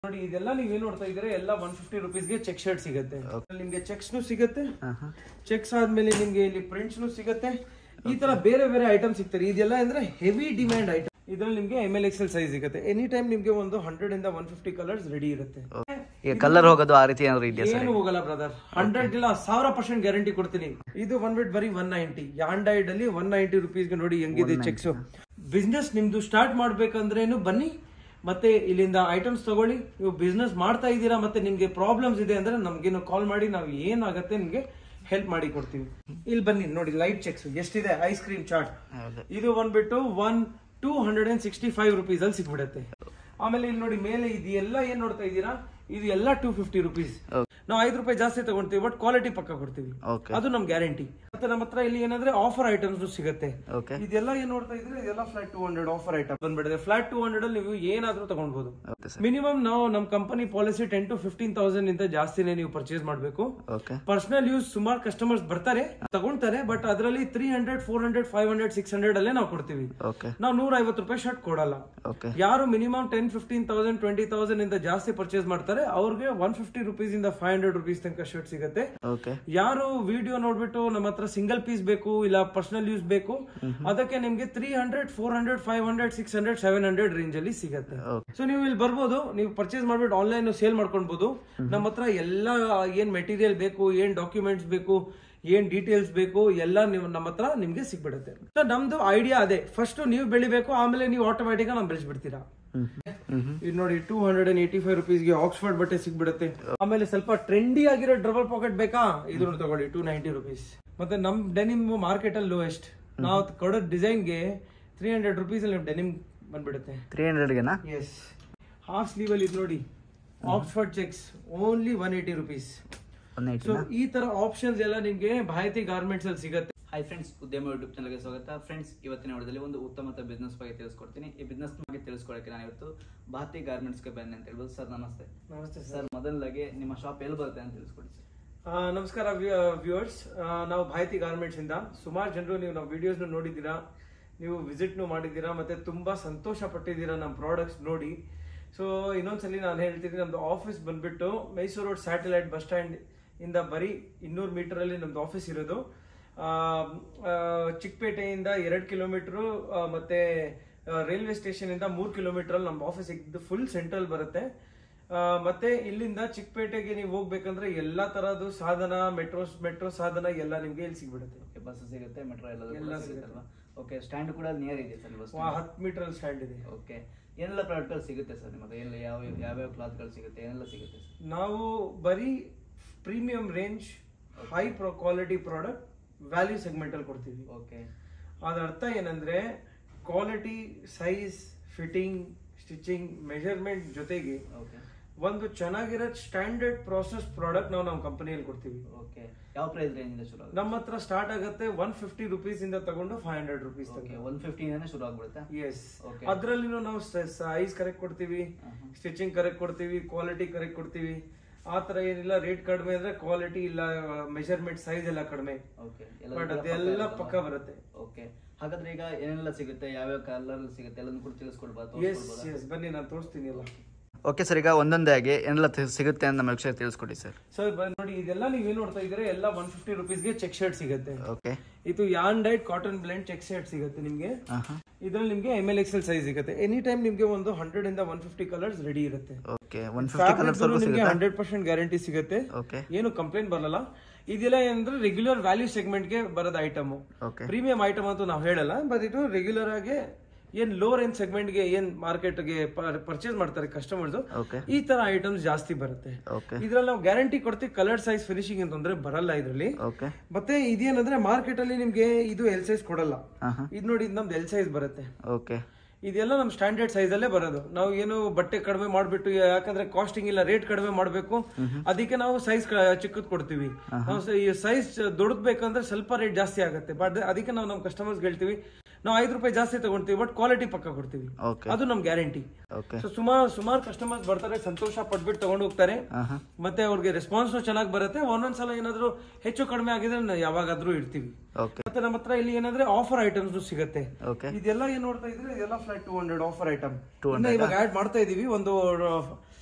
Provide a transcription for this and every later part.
ನೋಡಿ ಇದೆಲ್ಲ ನೀವ್ ಏನ್ ನೋಡ್ತಾ ಇದ್ರೆ ಎಲ್ಲ ಒನ್ ಫಿಫ್ಟಿ ರುಪೀಸ್ಗೆ ಚೆಕ್ ಶರ್ಟ್ ಸಿಗುತ್ತೆ ನಿಮ್ಗೆ ಚೆಕ್ಸ್ ಸಿಗುತ್ತೆ ಚೆಕ್ಸ್ ಆದ್ಮೇಲೆ ನಿಮ್ಗೆ ಇಲ್ಲಿ ಪ್ರಿಂಟ್ಸ್ ಸಿಗುತ್ತೆ ಈ ತರ ಬೇರೆ ಬೇರೆ ಐಟಮ್ ಸಿಗ್ತಾರೆ ಇದೆಲ್ಲ ಅಂದ್ರೆ ಹೆವಿ ಡಿಮ್ಯಾಂಡ್ ಐಟಮ್ ಇದ್ರಲ್ಲಿ ನಿಮ್ಗೆ ಎಮ್ ಎಲ್ ಎಕ್ಸೆಲ್ ಸೈಜ್ ಸಿಗುತ್ತೆ ಎನಿ ಟೈಮ್ ನಿಮ್ಗೆ ಒಂದು ಹಂಡ್ರೆಡ್ ಇಂದ ಒನ್ ಫಿಫ್ಟಿ ಕಲರ್ಸ್ ರೆಡಿ ಇರುತ್ತೆ ಈಗ ಕಲರ್ ಹೋಗೋದು ಆ ರೀತಿ ಏನಾದ್ರು ಇದೆಯಾ ಸರ್ ಏನು ಹೋಗಲ್ಲ ಬ್ರದರ್ ಹಂಡ್ರೆಡ್ ಇಲ್ಲ ಸಾವಿರ ಪರ್ಸೆಂಟ್ ಗ್ಯಾರಂಟಿ ಕೊಡ್ತೀನಿ ಇದು ಒನ್ ಬಿಟ್ ಬರೀ ಒನ್ ನೈಂಟಿ ಯಾಂಡೈಡ್ ಅಲ್ಲಿ ಒನ್ ನೈಂಟಿ ರುಪೀಸ್ಗೆ ನೋಡಿ ಹೆಂಗಿದೆ ಚೆಕ್ಸ್ ಬಿಸ್ನೆಸ್ ನಿಮ್ದು ಸ್ಟಾರ್ಟ್ ಮಾಡ್ಬೇಕಂದ್ರೇನು ಬನ್ನಿ ಮತ್ತೆ ಇಲ್ಲಿಂದ ಐಟಮ್ಸ್ ತಗೊಳ್ಳಿ ನೀವು ಬಿಸ್ನೆಸ್ ಮಾಡ್ತಾ ಇದ್ದೀರಾ ಮತ್ತೆ ನಿಮ್ಗೆ ಪ್ರಾಬ್ಲಮ್ಸ್ ಇದೆ ಅಂದ್ರೆ ನಮ್ಗೇನು ಕಾಲ್ ಮಾಡಿ ನಾವು ಏನಾಗತ್ತೆ ನಿಮ್ಗೆ ಹೆಲ್ಪ್ ಮಾಡಿ ಕೊಡ್ತೀವಿ ಇಲ್ಲಿ ಬನ್ನಿ ನೋಡಿ ಲೈಟ್ ಚೆಕ್ಸ್ ಎಷ್ಟಿದೆ ಐಸ್ ಕ್ರೀಮ್ ಚಾಟ್ ಹೌದು ಇದು ಬಂದ್ಬಿಟ್ಟು one two hundred and sixty five rupees ಅಲ್ಲಿ ಸಿಕ್ಬಿಡುತ್ತೆ ಆಮೇಲೆ ಇಲ್ಲಿ ನೋಡಿ ಮೇಲೆ ಇದು ಎಲ್ಲ ಏನ್ ನೋಡ್ತಾ ಇದ್ದೀರಾ ಇದು ಎಲ್ಲ ಟೂ ಫಿಫ್ಟಿ ರುಪೀಸ್ Okay. ನಾವು ಐದು ರೂಪಾಯಿ ಜಾಸ್ತಿ ತಗೊಳ್ತೀವಿ ಬಟ್ ಕ್ವಾಲಿಟಿ ಪಕ್ಕ ಕೊಡ್ತೀವಿ ಓಕೆ ಅದು ನಮ್ ಗ್ಯಾರಂಟಿ ಮತ್ತೆ ನಮ್ಮ ಹತ್ರ ಇಲ್ಲಿ ಏನಂದ್ರೆ ಆಫರ್ ಐಟಮ್ಸ್ ಸಿಗುತ್ತೆ ಓಕೆ ಇದೆಲ್ಲ ಏನ್ ನೋಡ್ತಾ ಇದ್ರೆ ಇದೆಲ್ಲ flat two hundred offer item ಬಂದ್ಬಿಡಿದೆ ಫ್ಲಾಟ್ ಟೂ ಹಂಡ್ರೆಡ್ ಅಲ್ಲಿ ನೀವು ಏನಾದ್ರೂ ತಗೊಳ್ಬಹುದು ಓಕೆ ಸರ್ ಮಿನಿಮಮ್ ನಾವು ನಮ್ company policy ten to fifteen thousand ಇಂದ ಜಾಸ್ತಿನೇ ನೀವು ಪರ್ಚೇಸ್ ಮಾಡಬೇಕು ಓಕೆ ಪರ್ಸನಲ್ ಯೂಸ್ ಸುಮಾರು ಕಸ್ಟಮರ್ಸ್ ಬರ್ತಾರೆ ತಗೊಂತಾರೆ ಬಟ್ ಅದರಲ್ಲಿ three hundred four hundred five hundred six hundred ಅಲ್ಲೇ ನಾವು ಕೊಡ್ತೀವಿ ಓಕೆ ನಾವು ನೂರ ಐವತ್ತು ರೂಪಾಯಿ ಶರ್ಟ್ ಕೊಡಲ್ಲ ಓಕೆ ಯಾರು minimum ten fifteen thousand twenty thousand ಇಂದ ಜಾಸ್ತಿ ಪರ್ಚೇಸ್ ಮಾಡ್ತಾರೆ ಅವ್ರಿಗೆ ಒನ್ ಫಿಫ್ಟಿ ರುಪೀಸ್ ಇಂದ ಫೈವ್ ಹಂಡ್ರೆಡ್ ರುಪೀಸ್ ತನಕ ಶರ್ಟ್ ಸಿಗುತ್ತೆ ಓಕೆ ಯಾರು ವಿಡಿಯೋ ನೋಡ್ಬಿಟ್ಟು ನಮ್ಮ ಹತ್ರ ಸಿಂಗಲ್ ಪೀಸ್ ಬೇಕು ಇಲ್ಲ ಪರ್ಸನಲ್ ಯೂಸ್ ಬೇಕು ಅದಕ್ಕೆ ನಿಮ್ಗೆ three hundred four hundred five hundred six hundred seven hundred range ಅಲ್ಲಿ ಸಿಗುತ್ತೆ ಓಕೆ ಸೊ ನೀವು ಇಲ್ಲಿ ಬರ್ಬೋದು ನೀವು ಪರ್ಚೇಸ್ ಮಾಡ್ಬಿಟ್ಟು ಆನ್ಲೈನ್ ಸೇಲ್ ಮಾಡ್ಕೊಳ್ಬಹುದು ನಮ್ಮ ಹತ್ರ ಎಲ್ಲ ಏನ್ ಮೆಟೀರಿಯಲ್ ಬೇಕು ಏನ್ ಡಾಕ್ಯುಮೆಂಟ್ಸ್ ಬೇಕು ಏನ್ ಡೀಟೇಲ್ಸ್ ಬೇಕು ಎಲ್ಲ ನೀವು ನಮ್ಮ ಹತ್ರ ನಿಮ್ಗೆ ಸಿಗ್ಬಿಡುತ್ತೆ ಸೊ ನಮ್ದು ಐಡಿಯಾ ಅದೇ ಫಸ್ಟ್ ನೀವು ಬೆಳಿಬೇಕು ಆಮೇಲೆ ನೀವು ಆಟೋಮ್ಯಾಟಿಕ್ ನಾವು ಬೆಳೆಸ್ಬಿಡ್ತೀರಾ ಹ್ಮ್ ಹ್ಮ್ ಇದು ನೋಡಿ two hundred and eighty five ರುಪೀಸ್ಗೆ ಆಕ್ಸ್ಫರ್ಡ್ ಬಟ್ಟೆ ಸಿಗ್ಬಿಡುತ್ತೆ ಆಮೇಲೆ ಸ್ವಲ್ಪ ಟ್ರೆಂಡಿ ಆಗಿರೋ ಡಬಲ್ ಪಾಕೆಟ್ ಬೇಕಾ ಇದನ್ನು ತಗೊಳ್ಳಿ ಟೂ ನೈಂಟಿ ರುಪೀಸ್ ಮತ್ತೆ ನಮ್ ಡೆನಿಮ್ ಮಾರ್ಕೆಟ್ ಅಲ್ಲಿ ಲೋಯೆಸ್ಟ್ ನಾವು ಕೊಡೋ ಡಿಸೈನ್ಗೆ ತ್ರೀ ಹಂಡ್ರೆಡ್ ರುಪೀಸ್ ಅಲ್ಲಿ ಡೆನಿಮ್ ಬಂದ್ಬಿಡುತ್ತೆ ತ್ರೀ ಹಂಡ್ರೆಡ್ಗೆನಾ ಎಸ್ ಹಾಫ್ ಸ್ಲೀವ್ ಅಲ್ಲಿ ಇದು ನೋಡಿ Oxford checks only one eighty rupees one so ಏಯ್ಟಿನಾ ಈ ತರ ಆಪ್ಷನ್ಸ್ ಎಲ್ಲ ನಿಮ್ಗೆ ಭಾರತಿ ಗಾರ್ಮೆಂಟ್ಸ್ ಅಲ್ಲಿ ಸಿಗುತ್ತೆ ಹಾಯ್ ಫ್ರೆಂಡ್ಸ್ ಉದ್ಯಮ ಯೂಟ್ಯೂಬ್ ಚಾನಲ್ಗೆ ಸ್ವಾಗತ ಫ್ರೆಂಡ್ಸ್ ಇವತ್ತಿನ ವಿಡಿಯೋದಲ್ಲಿ ಒಂದು ಉತ್ತಮ ಬಿಸ್ನೆಸ್ ಬಗ್ಗೆ ತಿಳಿಸ್ಕೊಡ್ತೀನಿ ಈ ಬಿಸ್ನೆಸ್ ಬಗ್ಗೆ ತಿಳಿಸ್ಕೊಡಕ್ಕೆ ನಾನು ಇವತ್ತು ಭಾರತಿ ಗಾರ್ಮೆಂಟ್ಸ್ಗೆ ಬನ್ನಿ ಅಂತ ಹೇಳ್ಬೋದು ಸರ್ ನಮಸ್ತೆ ನಮಸ್ತೆ ಸರ್ ಸರ್ ಮೊದಲಾಗಿ ನಿಮ್ಮ ಶಾಪ್ ಎಲ್ಲಿ ಬರುತ್ತೆ ಅಂತ ತಿಳಿಸ್ಕೊಡಿ ಸರ್ ಆ, ನಮಸ್ಕಾರ ವ್ಯೂವರ್ಸ್ ನಾವು ಭಾರತಿ ಗಾರ್ಮೆಂಟ್ಸ್ ಇಂದ ಸುಮಾರು ಜನರು ನೀವು ನಾವು ವಿಡಿಯೋಸ್ ನೋಡಿದ್ದೀರಾ ನೀವು ವಿಸಿಟ್ ಮಾಡಿದ್ದೀರಾ ಮತ್ತೆ ತುಂಬಾ ಸಂತೋಷ ಪಟ್ಟಿದ್ದೀರಾ ನಮ್ಮ ಪ್ರಾಡಕ್ಟ್ಸ್ ನೋಡಿ ಸೊ ಇನ್ನೊಂದ್ಸಲಿ ನಾನು ಹೇಳ್ತೀನಿ ನಮ್ದು ಆಫೀಸ್ ಬಂದ್ಬಿಟ್ಟು Mysuru road satellite bus stand ಇಂದ ಬರೀ ಇನ್ನೂರು ಮೀಟರ್ ಅಲ್ಲಿ ನಮ್ದು ಆಫೀಸ್ ಇರೋದು ಆ, ಆ, ಚಿಕ್ಕಪೇಟೆಯಿಂದ ಎರಡು ಕಿಲೋಮೀಟರ್ ಮತ್ತೆ ರೈಲ್ವೆ ಸ್ಟೇಷನ್ ಇಂದ ಮೂರು ಕಿಲೋಮೀಟರ್ ಅಲ್ಲಿ ನಮ್ಮ ಆಫೀಸ್ ಇದ್ದು ಫುಲ್ ಸೆಂಟ್ರಲ್ ಬರುತ್ತೆ ಆ, ಮತ್ತೆ ಇಲ್ಲಿಂದ ಚಿಕ್ಕಪೇಟೆಗೆ ನೀವು ಹೋಗ್ಬೇಕಂದ್ರೆ ಎಲ್ಲಾ ತರದ್ದು ಸಾಧನ ಮೆಟ್ರೋ ಮೆಟ್ರೋ ಸಾಧನ ಎಲ್ಲ ನಿಮ್ಗೆ ಇಲ್ಲಿ ಸಿಗ್ಬಿಡುತ್ತೆ ಓಕೆ ಬಸ್ ಸಿಗುತ್ತೆ ಮೆಟ್ರೋ ಎಲ್ಲ ಎಲ್ಲ ಸಿಗುತ್ತಲ್ವಾ ಓಕೆ ಸ್ಟ್ಯಾಂಡ್ ಕೂಡ ನಿಯರ್ ಇದೆ ಸರ್ ಬಸ್ ವಾ- ಹತ್ತು ಮೀಟರ್ ಅಲ್ಲಿ ಸ್ಟ್ಯಾಂಡ್ ಇದೆ ಓಕೆ ಏನೆಲ್ಲ ಪ್ರಾಡಕ್ಟ್ಗಳು ಸಿಗುತ್ತೆ ಸರ್ ನಿಮಗೆ ಏನೆಲ್ಲ ಯಾವ ಯಾವ್ಯಾವ ಕ್ಲಾತ್ಗಳು ಸಿಗುತ್ತೆ ಏನೆಲ್ಲ ಸಿಗುತ್ತೆ ಸರ್ ನಾವು ಬರೀ premium range high pro quality product value segment ಅಲ್ಲಿ ಕೊಡ್ತೀವಿ ಓಕೆ ಅದ್ರ ಅರ್ಥ ಏನಂದ್ರೆ quality size fitting stitching measurement ಜೊತೆಗೆ ಓಕೆ ಒಂದು ಚೆನ್ನಾಗಿರೋ ಸ್ಟ್ಯಾಂಡರ್ಡ್ ಪ್ರಾಸೆಸ್ ಪ್ರಾಡಕ್ಟ್ ನಾವು ನಮ್ಮ ಕಂಪನಿಯಲ್ಲಿ ಕೊಡ್ತೀವಿ ಓಕೆ ಯಾವ ಪ್ರೈಸ್ ರೇಂಜಿಂದ ಶುರು ಆಗುತ್ತೆ ನಮ್ಮ ಹತ್ರ ಸ್ಟಾರ್ಟ್ ಆಗುತ್ತೆ ಒನ್ ಫಿಫ್ಟಿ ರುಪೀಸ್ ಇಂದ ತಗೊಂಡು five hundred rupees okay one ಫಿಫ್ಟಿಯಿಂದನೇ ಶುರು ಆಗ್ಬಿಡುತ್ತೆ ಎಸ್ Okay. ಅದ್ರಲ್ಲಿನೂ ನಾವು ಸೈಜ್ ಕರೆಕ್ಟ್ ಕೊಡ್ತೀವಿ ಸ್ಟಿಚಿಂಗ್ ಕರೆಕ್ಟ್ ಕೊಡ್ತೀವಿ ಕ್ವಾಲಿಟಿ ಕರೆಕ್ಟ್ ಕೊಡ್ತೀವಿ ಆ ತರ ಏನಿಲ್ಲ ರೇಟ್ ಕಡಿಮೆ ಅಂದ್ರೆ ಕ್ವಾಲಿಟಿ ಇಲ್ಲ ಮೆಜರ್ಮೆಂಟ್ ಸೈಜ್ ಎಲ್ಲ ಕಡಿಮೆ ಓಕೆ ಬಟ್ ಅದೆಲ್ಲ ಪಕ್ಕ ಬರುತ್ತೆ ಓಕೆ ಹಾಗಾದ್ರೆ ಈಗ ಏನೆಲ್ಲ ಸಿಗುತ್ತೆ ಯಾವ್ಯಾವ ಕಲರ್ ಸಿಗುತ್ತೆ ಎಲ್ಲಾನು ಕೂಡ ತಿಳಿಸ್ಕೊಡ್ಬೋದು ಎಸ್ ಎಸ್ ಬನ್ನಿ ನಾನು ತೋರಿಸ್ತೀನಿ ಎಲ್ಲ ಓಕೆ ಸರ್ ಈಗ ಒಂದೊಂದೇ ಆಗಿ ಏನೆಲ್ಲ ತಿ- ಸಿಗುತ್ತೆ ಅಂತ ನಮ್ಮ ವೀಕ್ಷಕರಿಗೆ ತಿಳಿಸ್ಕೊಡಿ ಸರ್ ಸರ್ ನೋಡಿ ಇದೆಲ್ಲ ನೀವೇನ್ ನೋಡ್ತಾ ಇದ್ರೆ ಎಲ್ಲ ಒನ್ ಫಿಫ್ಟಿ ರುಪೀಸ್ಗೆ ಚೆಕ್ ಶರ್ಟ್ ಸಿಗುತ್ತೆ ಓಕೆ ಇದು yarn dyed cotton blend check shirt ಸಿಗುತ್ತೆ ನಿಮ್ಗೆ ಹಾಂ ಹಾಂ ಇದ್ರಲ್ಲಿ ನಿಮ್ಗೆ ಎಮ್ ಎಲ್ ಎಕ್ಸೆಲ್ ಸೈಜ್ ಸಿಗುತ್ತೆ ಎನಿ ಟೈಮ್ ನಿಮ್ಗೆ ಒಂದು ಹಂಡ್ರೆಡ್ ಇಂದ ಒನ್ ಫಿಫ್ಟಿ ಕಲರ್ಸ್ ರೆಡಿ ಇರುತ್ತೆ ಓಕೆ ಒನ್ ಫಿಫ್ಟಿ ಕಲರ್ಸ್ ವರ್ಗೂ ನಿಮ್ಗೆ ಸಿಗುತ್ತಾ ಹಂಡ್ರೆಡ್ ಪರ್ಸೆಂಟ್ ಗ್ಯಾರಂಟಿ ಸಿಗುತ್ತೆ ಓಕೆ ಏನು ಕಂಪ್ಲೇಂಟ್ ಬರಲ್ಲ ಇದೆಲ್ಲ ಏನಂದ್ರೆ ರೆಗ್ಯುಲರ್ ವ್ಯಾಲ್ಯೂ ಸೆಗ್ಮೆಂಟ್ ಗೆ ಬರೋದ ಐಟಮ್ ಓಕೆ ಪ್ರೀಮಿಯಂ ಐಟಮ್ ಅಂತೂ ನಾವು ಹೇಳಲ್ಲ ಬಟ್ ಇದು ರೆಗ್ಯುಲರ್ ಆಗಿ ಏನ್ ಲೋ ರೇಂಜ್ ಸೆಗ್ಮೆಂಟ್ ಗೆ ಏನ್ ಮಾರ್ಕೆಟ್ ಗೆ ಪರ್ಚೇಸ್ ಮಾಡ್ತಾರೆ ಕಸ್ಟಮರ್ಸ್ ಓಕೆ ಈ ತರ ಐಟಮ್ಸ್ ಜಾಸ್ತಿ ಬರುತ್ತೆ ಓಕೆ ಇದ್ರಲ್ಲಿ ನಾವು ಗ್ಯಾರಂಟಿ ಕೊಡ್ತೀವಿ ಕಲರ್ ಸೈಜ್ ಫಿನಿಶಿಂಗ್ ಅಂತಂದ್ರೆ ಬರಲ್ಲ ಇದ್ರಲ್ಲಿ ಓಕೆ ಮತ್ತೆ ಇದೇನಂದ್ರೆ ಮಾರ್ಕೆಟ್ ಅಲ್ಲಿ ನಿಮ್ಗೆ ಇದು ಎಲ್ ಸೈಜ್ ಕೊಡಲ್ಲ ಹಾಂ ಹಾಂ ಇದು ನೋಡಿ ಇದು ನಮ್ದು ಎಲ್ ಸೈಜ್ ಬರುತ್ತೆ ಓಕೆ ಇದೆಲ್ಲ ನಮ್ಮ ಸ್ಟ್ಯಾಂಡರ್ಡ್ ಸೈಜ್ ಅಲ್ಲೇ ಬರೋದು ನಾವು ಏನು ಬಟ್ಟೆ ಕಡಿಮೆ ಮಾಡ್ಬಿಟ್ಟು ಯಾಕಂದ್ರೆ ಕಾಸ್ಟಿಂಗ್ ಇಲ್ಲ ರೇಟ್ ಕಡಿಮೆ ಮಾಡಬೇಕು ಅದಕ್ಕೆ ನಾವು ಸೈಜ್ ಚಿಕ್ಕದ್ ಕೊಡ್ತೀವಿ ನಾವು ಸ- ಈ ಸೈಜ್ ದೊಡ್ಡದ್ ಬೇಕಂದ್ರೆ ಸ್ವಲ್ಪ ರೇಟ್ ಜಾಸ್ತಿ ಆಗುತ್ತೆ ಬಟ್ ಅದಕ್ಕೆ ನಾವು ನಮ್ಮ ಕಸ್ಟಮರ್ಸ್ ಹೇಳ್ತೀವಿ ನಾವು ಐದು ರೂಪಾಯಿ ಜಾಸ್ತಿ ತಗೊಳ್ತೀವಿ ಬಟ್ ಕ್ವಾಲಿಟಿ ಪಕ್ಕ ಕೊಡ್ತೀವಿ ಓಕೆ ಅದು ನಮ್ ಗ್ಯಾರಂಟಿ ಓಕೆ ಸೊ ಸುಮಾರು ಸುಮಾರು ಕಸ್ಟಮರ್ಸ್ ಬರ್ತಾರೆ ಸಂತೋಷ ಪಟ್ಬಿಟ್ಟು ತಗೊಂಡು ಹೋಗ್ತಾರೆ ಹಾಂ ಹಾಂ ಮತ್ತೆ ಅವ್ರಿಗೆ ರೆಸ್ಪಾನ್ಸ್ ಚೆನ್ನಾಗಿ ಬರುತ್ತೆ ಒಂದೊಂದ್ಸಲ ಏನಾದ್ರು ಹೆಚ್ಚು ಕಡಿಮೆ ಆಗಿದ್ರೆ ನಾವು ಯಾವಾಗಾದ್ರೂ ಇರ್ತೀವಿ ಓಕೆ ಮತ್ತೆ ನಮ್ಮ ಹತ್ರ ಇಲ್ಲಿ ಏನಂದ್ರೆ ಆಫರ್ ಐಟಮ್ಸ್ ಸಿಗುತ್ತೆ ಓಕೆ ಇದೆಲ್ಲ ಏನ್ ನೋಡ್ತಾ ಇದ್ರೆ ಇದೆಲ್ಲ flat two hundred offer item 200 ಇನ್ನ ಇವಾಗ ಆಡ್ ಮಾಡ್ತಾ ಇದೀವಿ ಒಂದು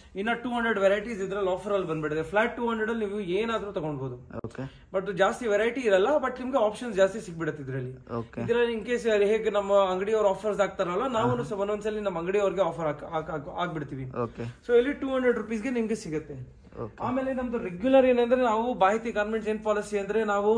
ಇನ್ನ ಟೂ ಹಂಡ್ರೆಡ್ ವೆರೈಟೀಸ್ ಇದ್ರಲ್ಲಿ ಆಫರ್ ಅಲ್ಲಿ ಬಂದ್ಬಿಟ್ಟಿದೆ ಫ್ಲಾಟ್ ಟೂ ಹಂಡ್ರೆಡ್ ಅಲ್ಲಿ ನೀವು ಏನಾದ್ರೂ ತಗೊಳ್ಬಹುದು ಓಕೆ ಬಟ್ ಜಾಸ್ತಿ ವೆರೈಟಿ ಇರಲ್ಲ ಬಟ್ ನಿಮ್ಗೆ ಆಪ್ಷನ್ಸ್ ಜಾಸ್ತಿ ಸಿಗ್ಬಿಡುತ್ತೆ ಇದರಲ್ಲಿ ಓಕೆ ಇದ್ರಲ್ಲಿ ಇನ್ ಕೇಸ್ ಹೇಗೆ ನಮ್ಮ ಅಂಗಡಿಯವ್ರ ಆಫರ್ಸ್ ಆಗ್ತಾರಲ್ಲ ನಾವು ಸಹ ಒಂದೊಂದ್ಸಲಿ ನಮ್ಮ ಅಂಗಡಿಯವ್ರಿಗೆ ಆಫರ್ ಆಗ್ಬಿಡ್ತೀವಿ ಓಕೆ ಸೊ ಇಲ್ಲಿ ಟೂ ಹಂಡ್ರೆಡ್ ರುಪೀಸ್ಗೆ ನಿಮ್ಗೆ ಸಿಗುತ್ತೆ ಓಕೆ ಆಮೇಲೆ ನಮ್ದು ರೆಗ್ಯುಲರ್ ಏನಂದ್ರೆ ನಾವು ಮಾಹಿತಿ ಗಾರ್ಮೆಂಟ್ಸ್ ಏನ್ ಪಾಲಿಸಿ ಅಂದ್ರೆ ನಾವು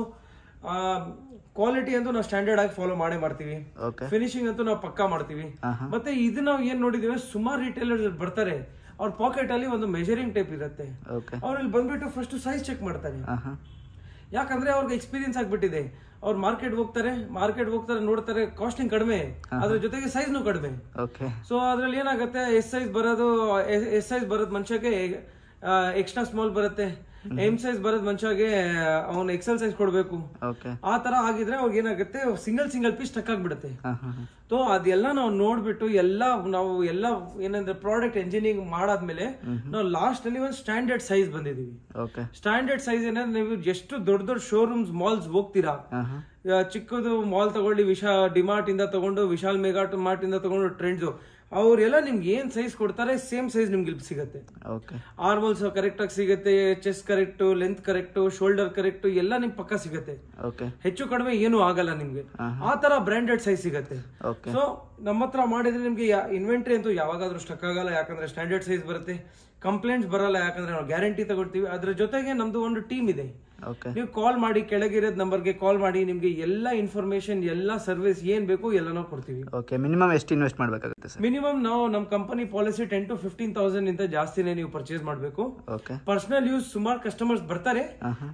ಕ್ವಾಲಿಟಿ ಅಂತೂ ನಾವು ಸ್ಟ್ಯಾಂಡರ್ಡ್ ಆಗಿ ಫಾಲೋ ಮಾಡೇ ಮಾಡ್ತೀವಿ ಓಕೆ ಫಿನಿಶಿಂಗ್ ಅಂತೂ ನಾವು ಪಕ್ಕಾ ಮಾಡ್ತೀವಿ ಆಹಾ. ಮತ್ತೆ ಇದು ನಾವು ಏನ್ ನೋಡಿದೀವಿ ಸುಮಾರು ರಿಟೇಲರ್ಸ್ ಬರ್ತಾರೆ ಅವ್ರ ಪಾಕೆಟ್ ಅಲ್ಲಿ ಒಂದು ಮೆಜರಿಂಗ್ ಟೇಪ್ ಇರುತ್ತೆ ಓಕೆ ಅವ್ರು ಇಲ್ಲಿ ಬಂದ್ಬಿಟ್ಟು ಫಸ್ಟ್ ಸೈಜ್ ಚೆಕ್ ಮಾಡ್ತಾರೆ ಹಾಂ ಹಾಂ ಯಾಕಂದ್ರೆ ಅವ್ರಿಗೆ ಎಕ್ಸ್ಪೀರಿಯನ್ಸ್ ಆಗ್ಬಿಟ್ಟಿದೆ ಅವ್ರು ಮಾರ್ಕೆಟ್ ಹೋಗ್ತಾರೆ ಮಾರ್ಕೆಟ್ ಹೋಗ್ತಾರೆ ನೋಡ್ತಾರೆ ಕಾಸ್ಟಿಂಗ್ ಕಡಿಮೆ ಅದ್ರ ಜೊತೆಗೆ ಸೈಜ್ನು ಕಡಿಮೆ ಓಕೆ ಸೊ ಅದ್ರಲ್ಲಿ ಏನಾಗುತ್ತೆ ಎಸ್ ಸೈಜ್ ಬರೋದು ಎಸ್ ಸೈಜ್ ಬರೋದು ಮನುಷ್ಯಗೆ ಎಕ್ಸ್ಟ್ರಾ ಸ್ಮಾಲ್ ಬರುತ್ತೆ ಎಮ್ ಸೈಜ್ ಬರೋದು ಮನುಷ್ಯಗೆ ಅವನು ಎಕ್ಸೆಲ್ ಸೈಜ್ ಕೊಡಬೇಕು ಓಕೆ ಆ ತರ ಆಗಿದ್ರೆ ಅವ್ರಿಗೆ ಏನಾಗುತ್ತೆ ಸಿಂಗಲ್ ಸಿಂಗಲ್ ಪೀಸ್ ಟಕ್ ಆಗ್ಬಿಡುತ್ತೆ ಹಾಂ ಹಾಂ ಹಾಂ ಸೊ ಅದೆಲ್ಲ ನಾವು ನೋಡ್ಬಿಟ್ಟು ಎಲ್ಲ ನಾವು ಎಲ್ಲ ಏನಂದ್ರೆ ಪ್ರಾಡಕ್ಟ್ ಎಂಜಿನಿಯರಿಂಗ್ ಮಾಡಾದ್ಮೇಲೆ ನಾವು ಲಾಸ್ಟ್ ಅಲ್ಲಿ ಒಂದು ಸ್ಟ್ಯಾಂಡರ್ಡ್ ಸೈಜ್ ಬಂದಿದೀವಿ ಓಕೆ ಸ್ಟ್ಯಾಂಡರ್ಡ್ ಸೈಜ್ ಏನಂದ್ರೆ ನೀವು ಎಷ್ಟು ದೊಡ್ಡ ದೊಡ್ಡ ಶೋರೂಮ್ಸ್ ಮಾಲ್ಸ್ ಹೋಗ್ತೀರಾ ಹಾಂ ಹಾಂ ಆ, ಚಿಕ್ಕದು ಮಾಲ್ ತಗೊಳ್ಳಿ ವಿಶಾ ಡಿಮಾರ್ಟ್ ಇಂದ ತಗೊಂಡು ವಿಶಾಲ್ ಮೆಗಾಟ್ ಮಾರ್ಟ್ ಇಂದ ತಗೊಂಡು ಟ್ರೆಂಡ್ಸ್ ಅವರೆಲ್ಲ ನಿಮ್ಗೆ ಏನ್ ಸೈಜ್ ಕೊಡ್ತಾರೆ ಸೇಮ್ ಸೈಜ್ ನಿಮ್ಗೆ ಇಲ್ಲಿ ಸಿಗುತ್ತೆ ಓಕೆ ಆರ್ಮಲ್ಸ್ ಕರೆಕ್ಟ್ ಆಗಿ ಸಿಗುತ್ತೆ chest correct length correct shoulder correct ಎಲ್ಲ ನಿಮ್ಗೆ ಪಕ್ಕ ಸಿಗುತ್ತೆ ಓಕೆ ಹೆಚ್ಚು ಕಡಿಮೆ ಏನು ಆಗಲ್ಲ ನಿಮ್ಗೆ ಆ ತರ ಬ್ರಾಂಡೆಡ್ ಸೈಜ್ ಸಿಗುತ್ತೆ ಓಕೆ ಸೊ ನಮ್ಮ ಹತ್ರ ಮಾಡಿದ್ರೆ ನಿಮ್ಗೆ ಇನ್ವೆಂಟ್ರಿ ಅಂತೂ ಯಾವಾಗಾದ್ರೂ ಸ್ಟಕ್ ಆಗಲ್ಲ ಯಾಕಂದ್ರೆ ಸ್ಟ್ಯಾಂಡರ್ಡ್ ಸೈಜ್ ಬರುತ್ತೆ ಕಂಪ್ಲೇಂಟ್ಸ್ ಬರಲ್ಲ ಯಾಕಂದ್ರೆ ನಾವು ಗ್ಯಾರಂಟಿ ತಗೊಳ್ತೀವಿ ಅದ್ರ ಜೊತೆಗೆ ನಮ್ದು ಒಂದು ಟೀಮ್ ಇದೆ ಓಕೆ ನೀವು ಕಾಲ್ ಮಾಡಿ ಕೆಳಗಿರೋದ್ ನಂಬರ್ಗೆ ಕಾಲ್ ಮಾಡಿ ನಿಮ್ಗೆ ಎಲ್ಲ ಇನ್ಫಾರ್ಮೇಶನ್ ಎಲ್ಲ ಸರ್ವಿಸ್ ಏನ್ ಬೇಕು ಎಲ್ಲನೂ ಕೊಡ್ತೀವಿ ಓಕೆ ಮಿನಿಮಮ್ ಎಷ್ಟು ಇನ್ವೆಸ್ಟ್ ಮಾಡಬೇಕಾಗುತ್ತೆ ಸರ್ ಮಿನಿಮಮ್ ನಾವು ನಮ್ಮ company policy ten to fifteen thousand ಇಂದ ಜಾಸ್ತಿನೇ ನೀವು ಪರ್ಚೇಸ್ ಮಾಡಬೇಕು ಓಕೆ ಪರ್ಸನಲ್ ಯೂಸ್ ಸುಮಾರು ಕಸ್ಟಮರ್ಸ್ ಬರ್ತಾರೆ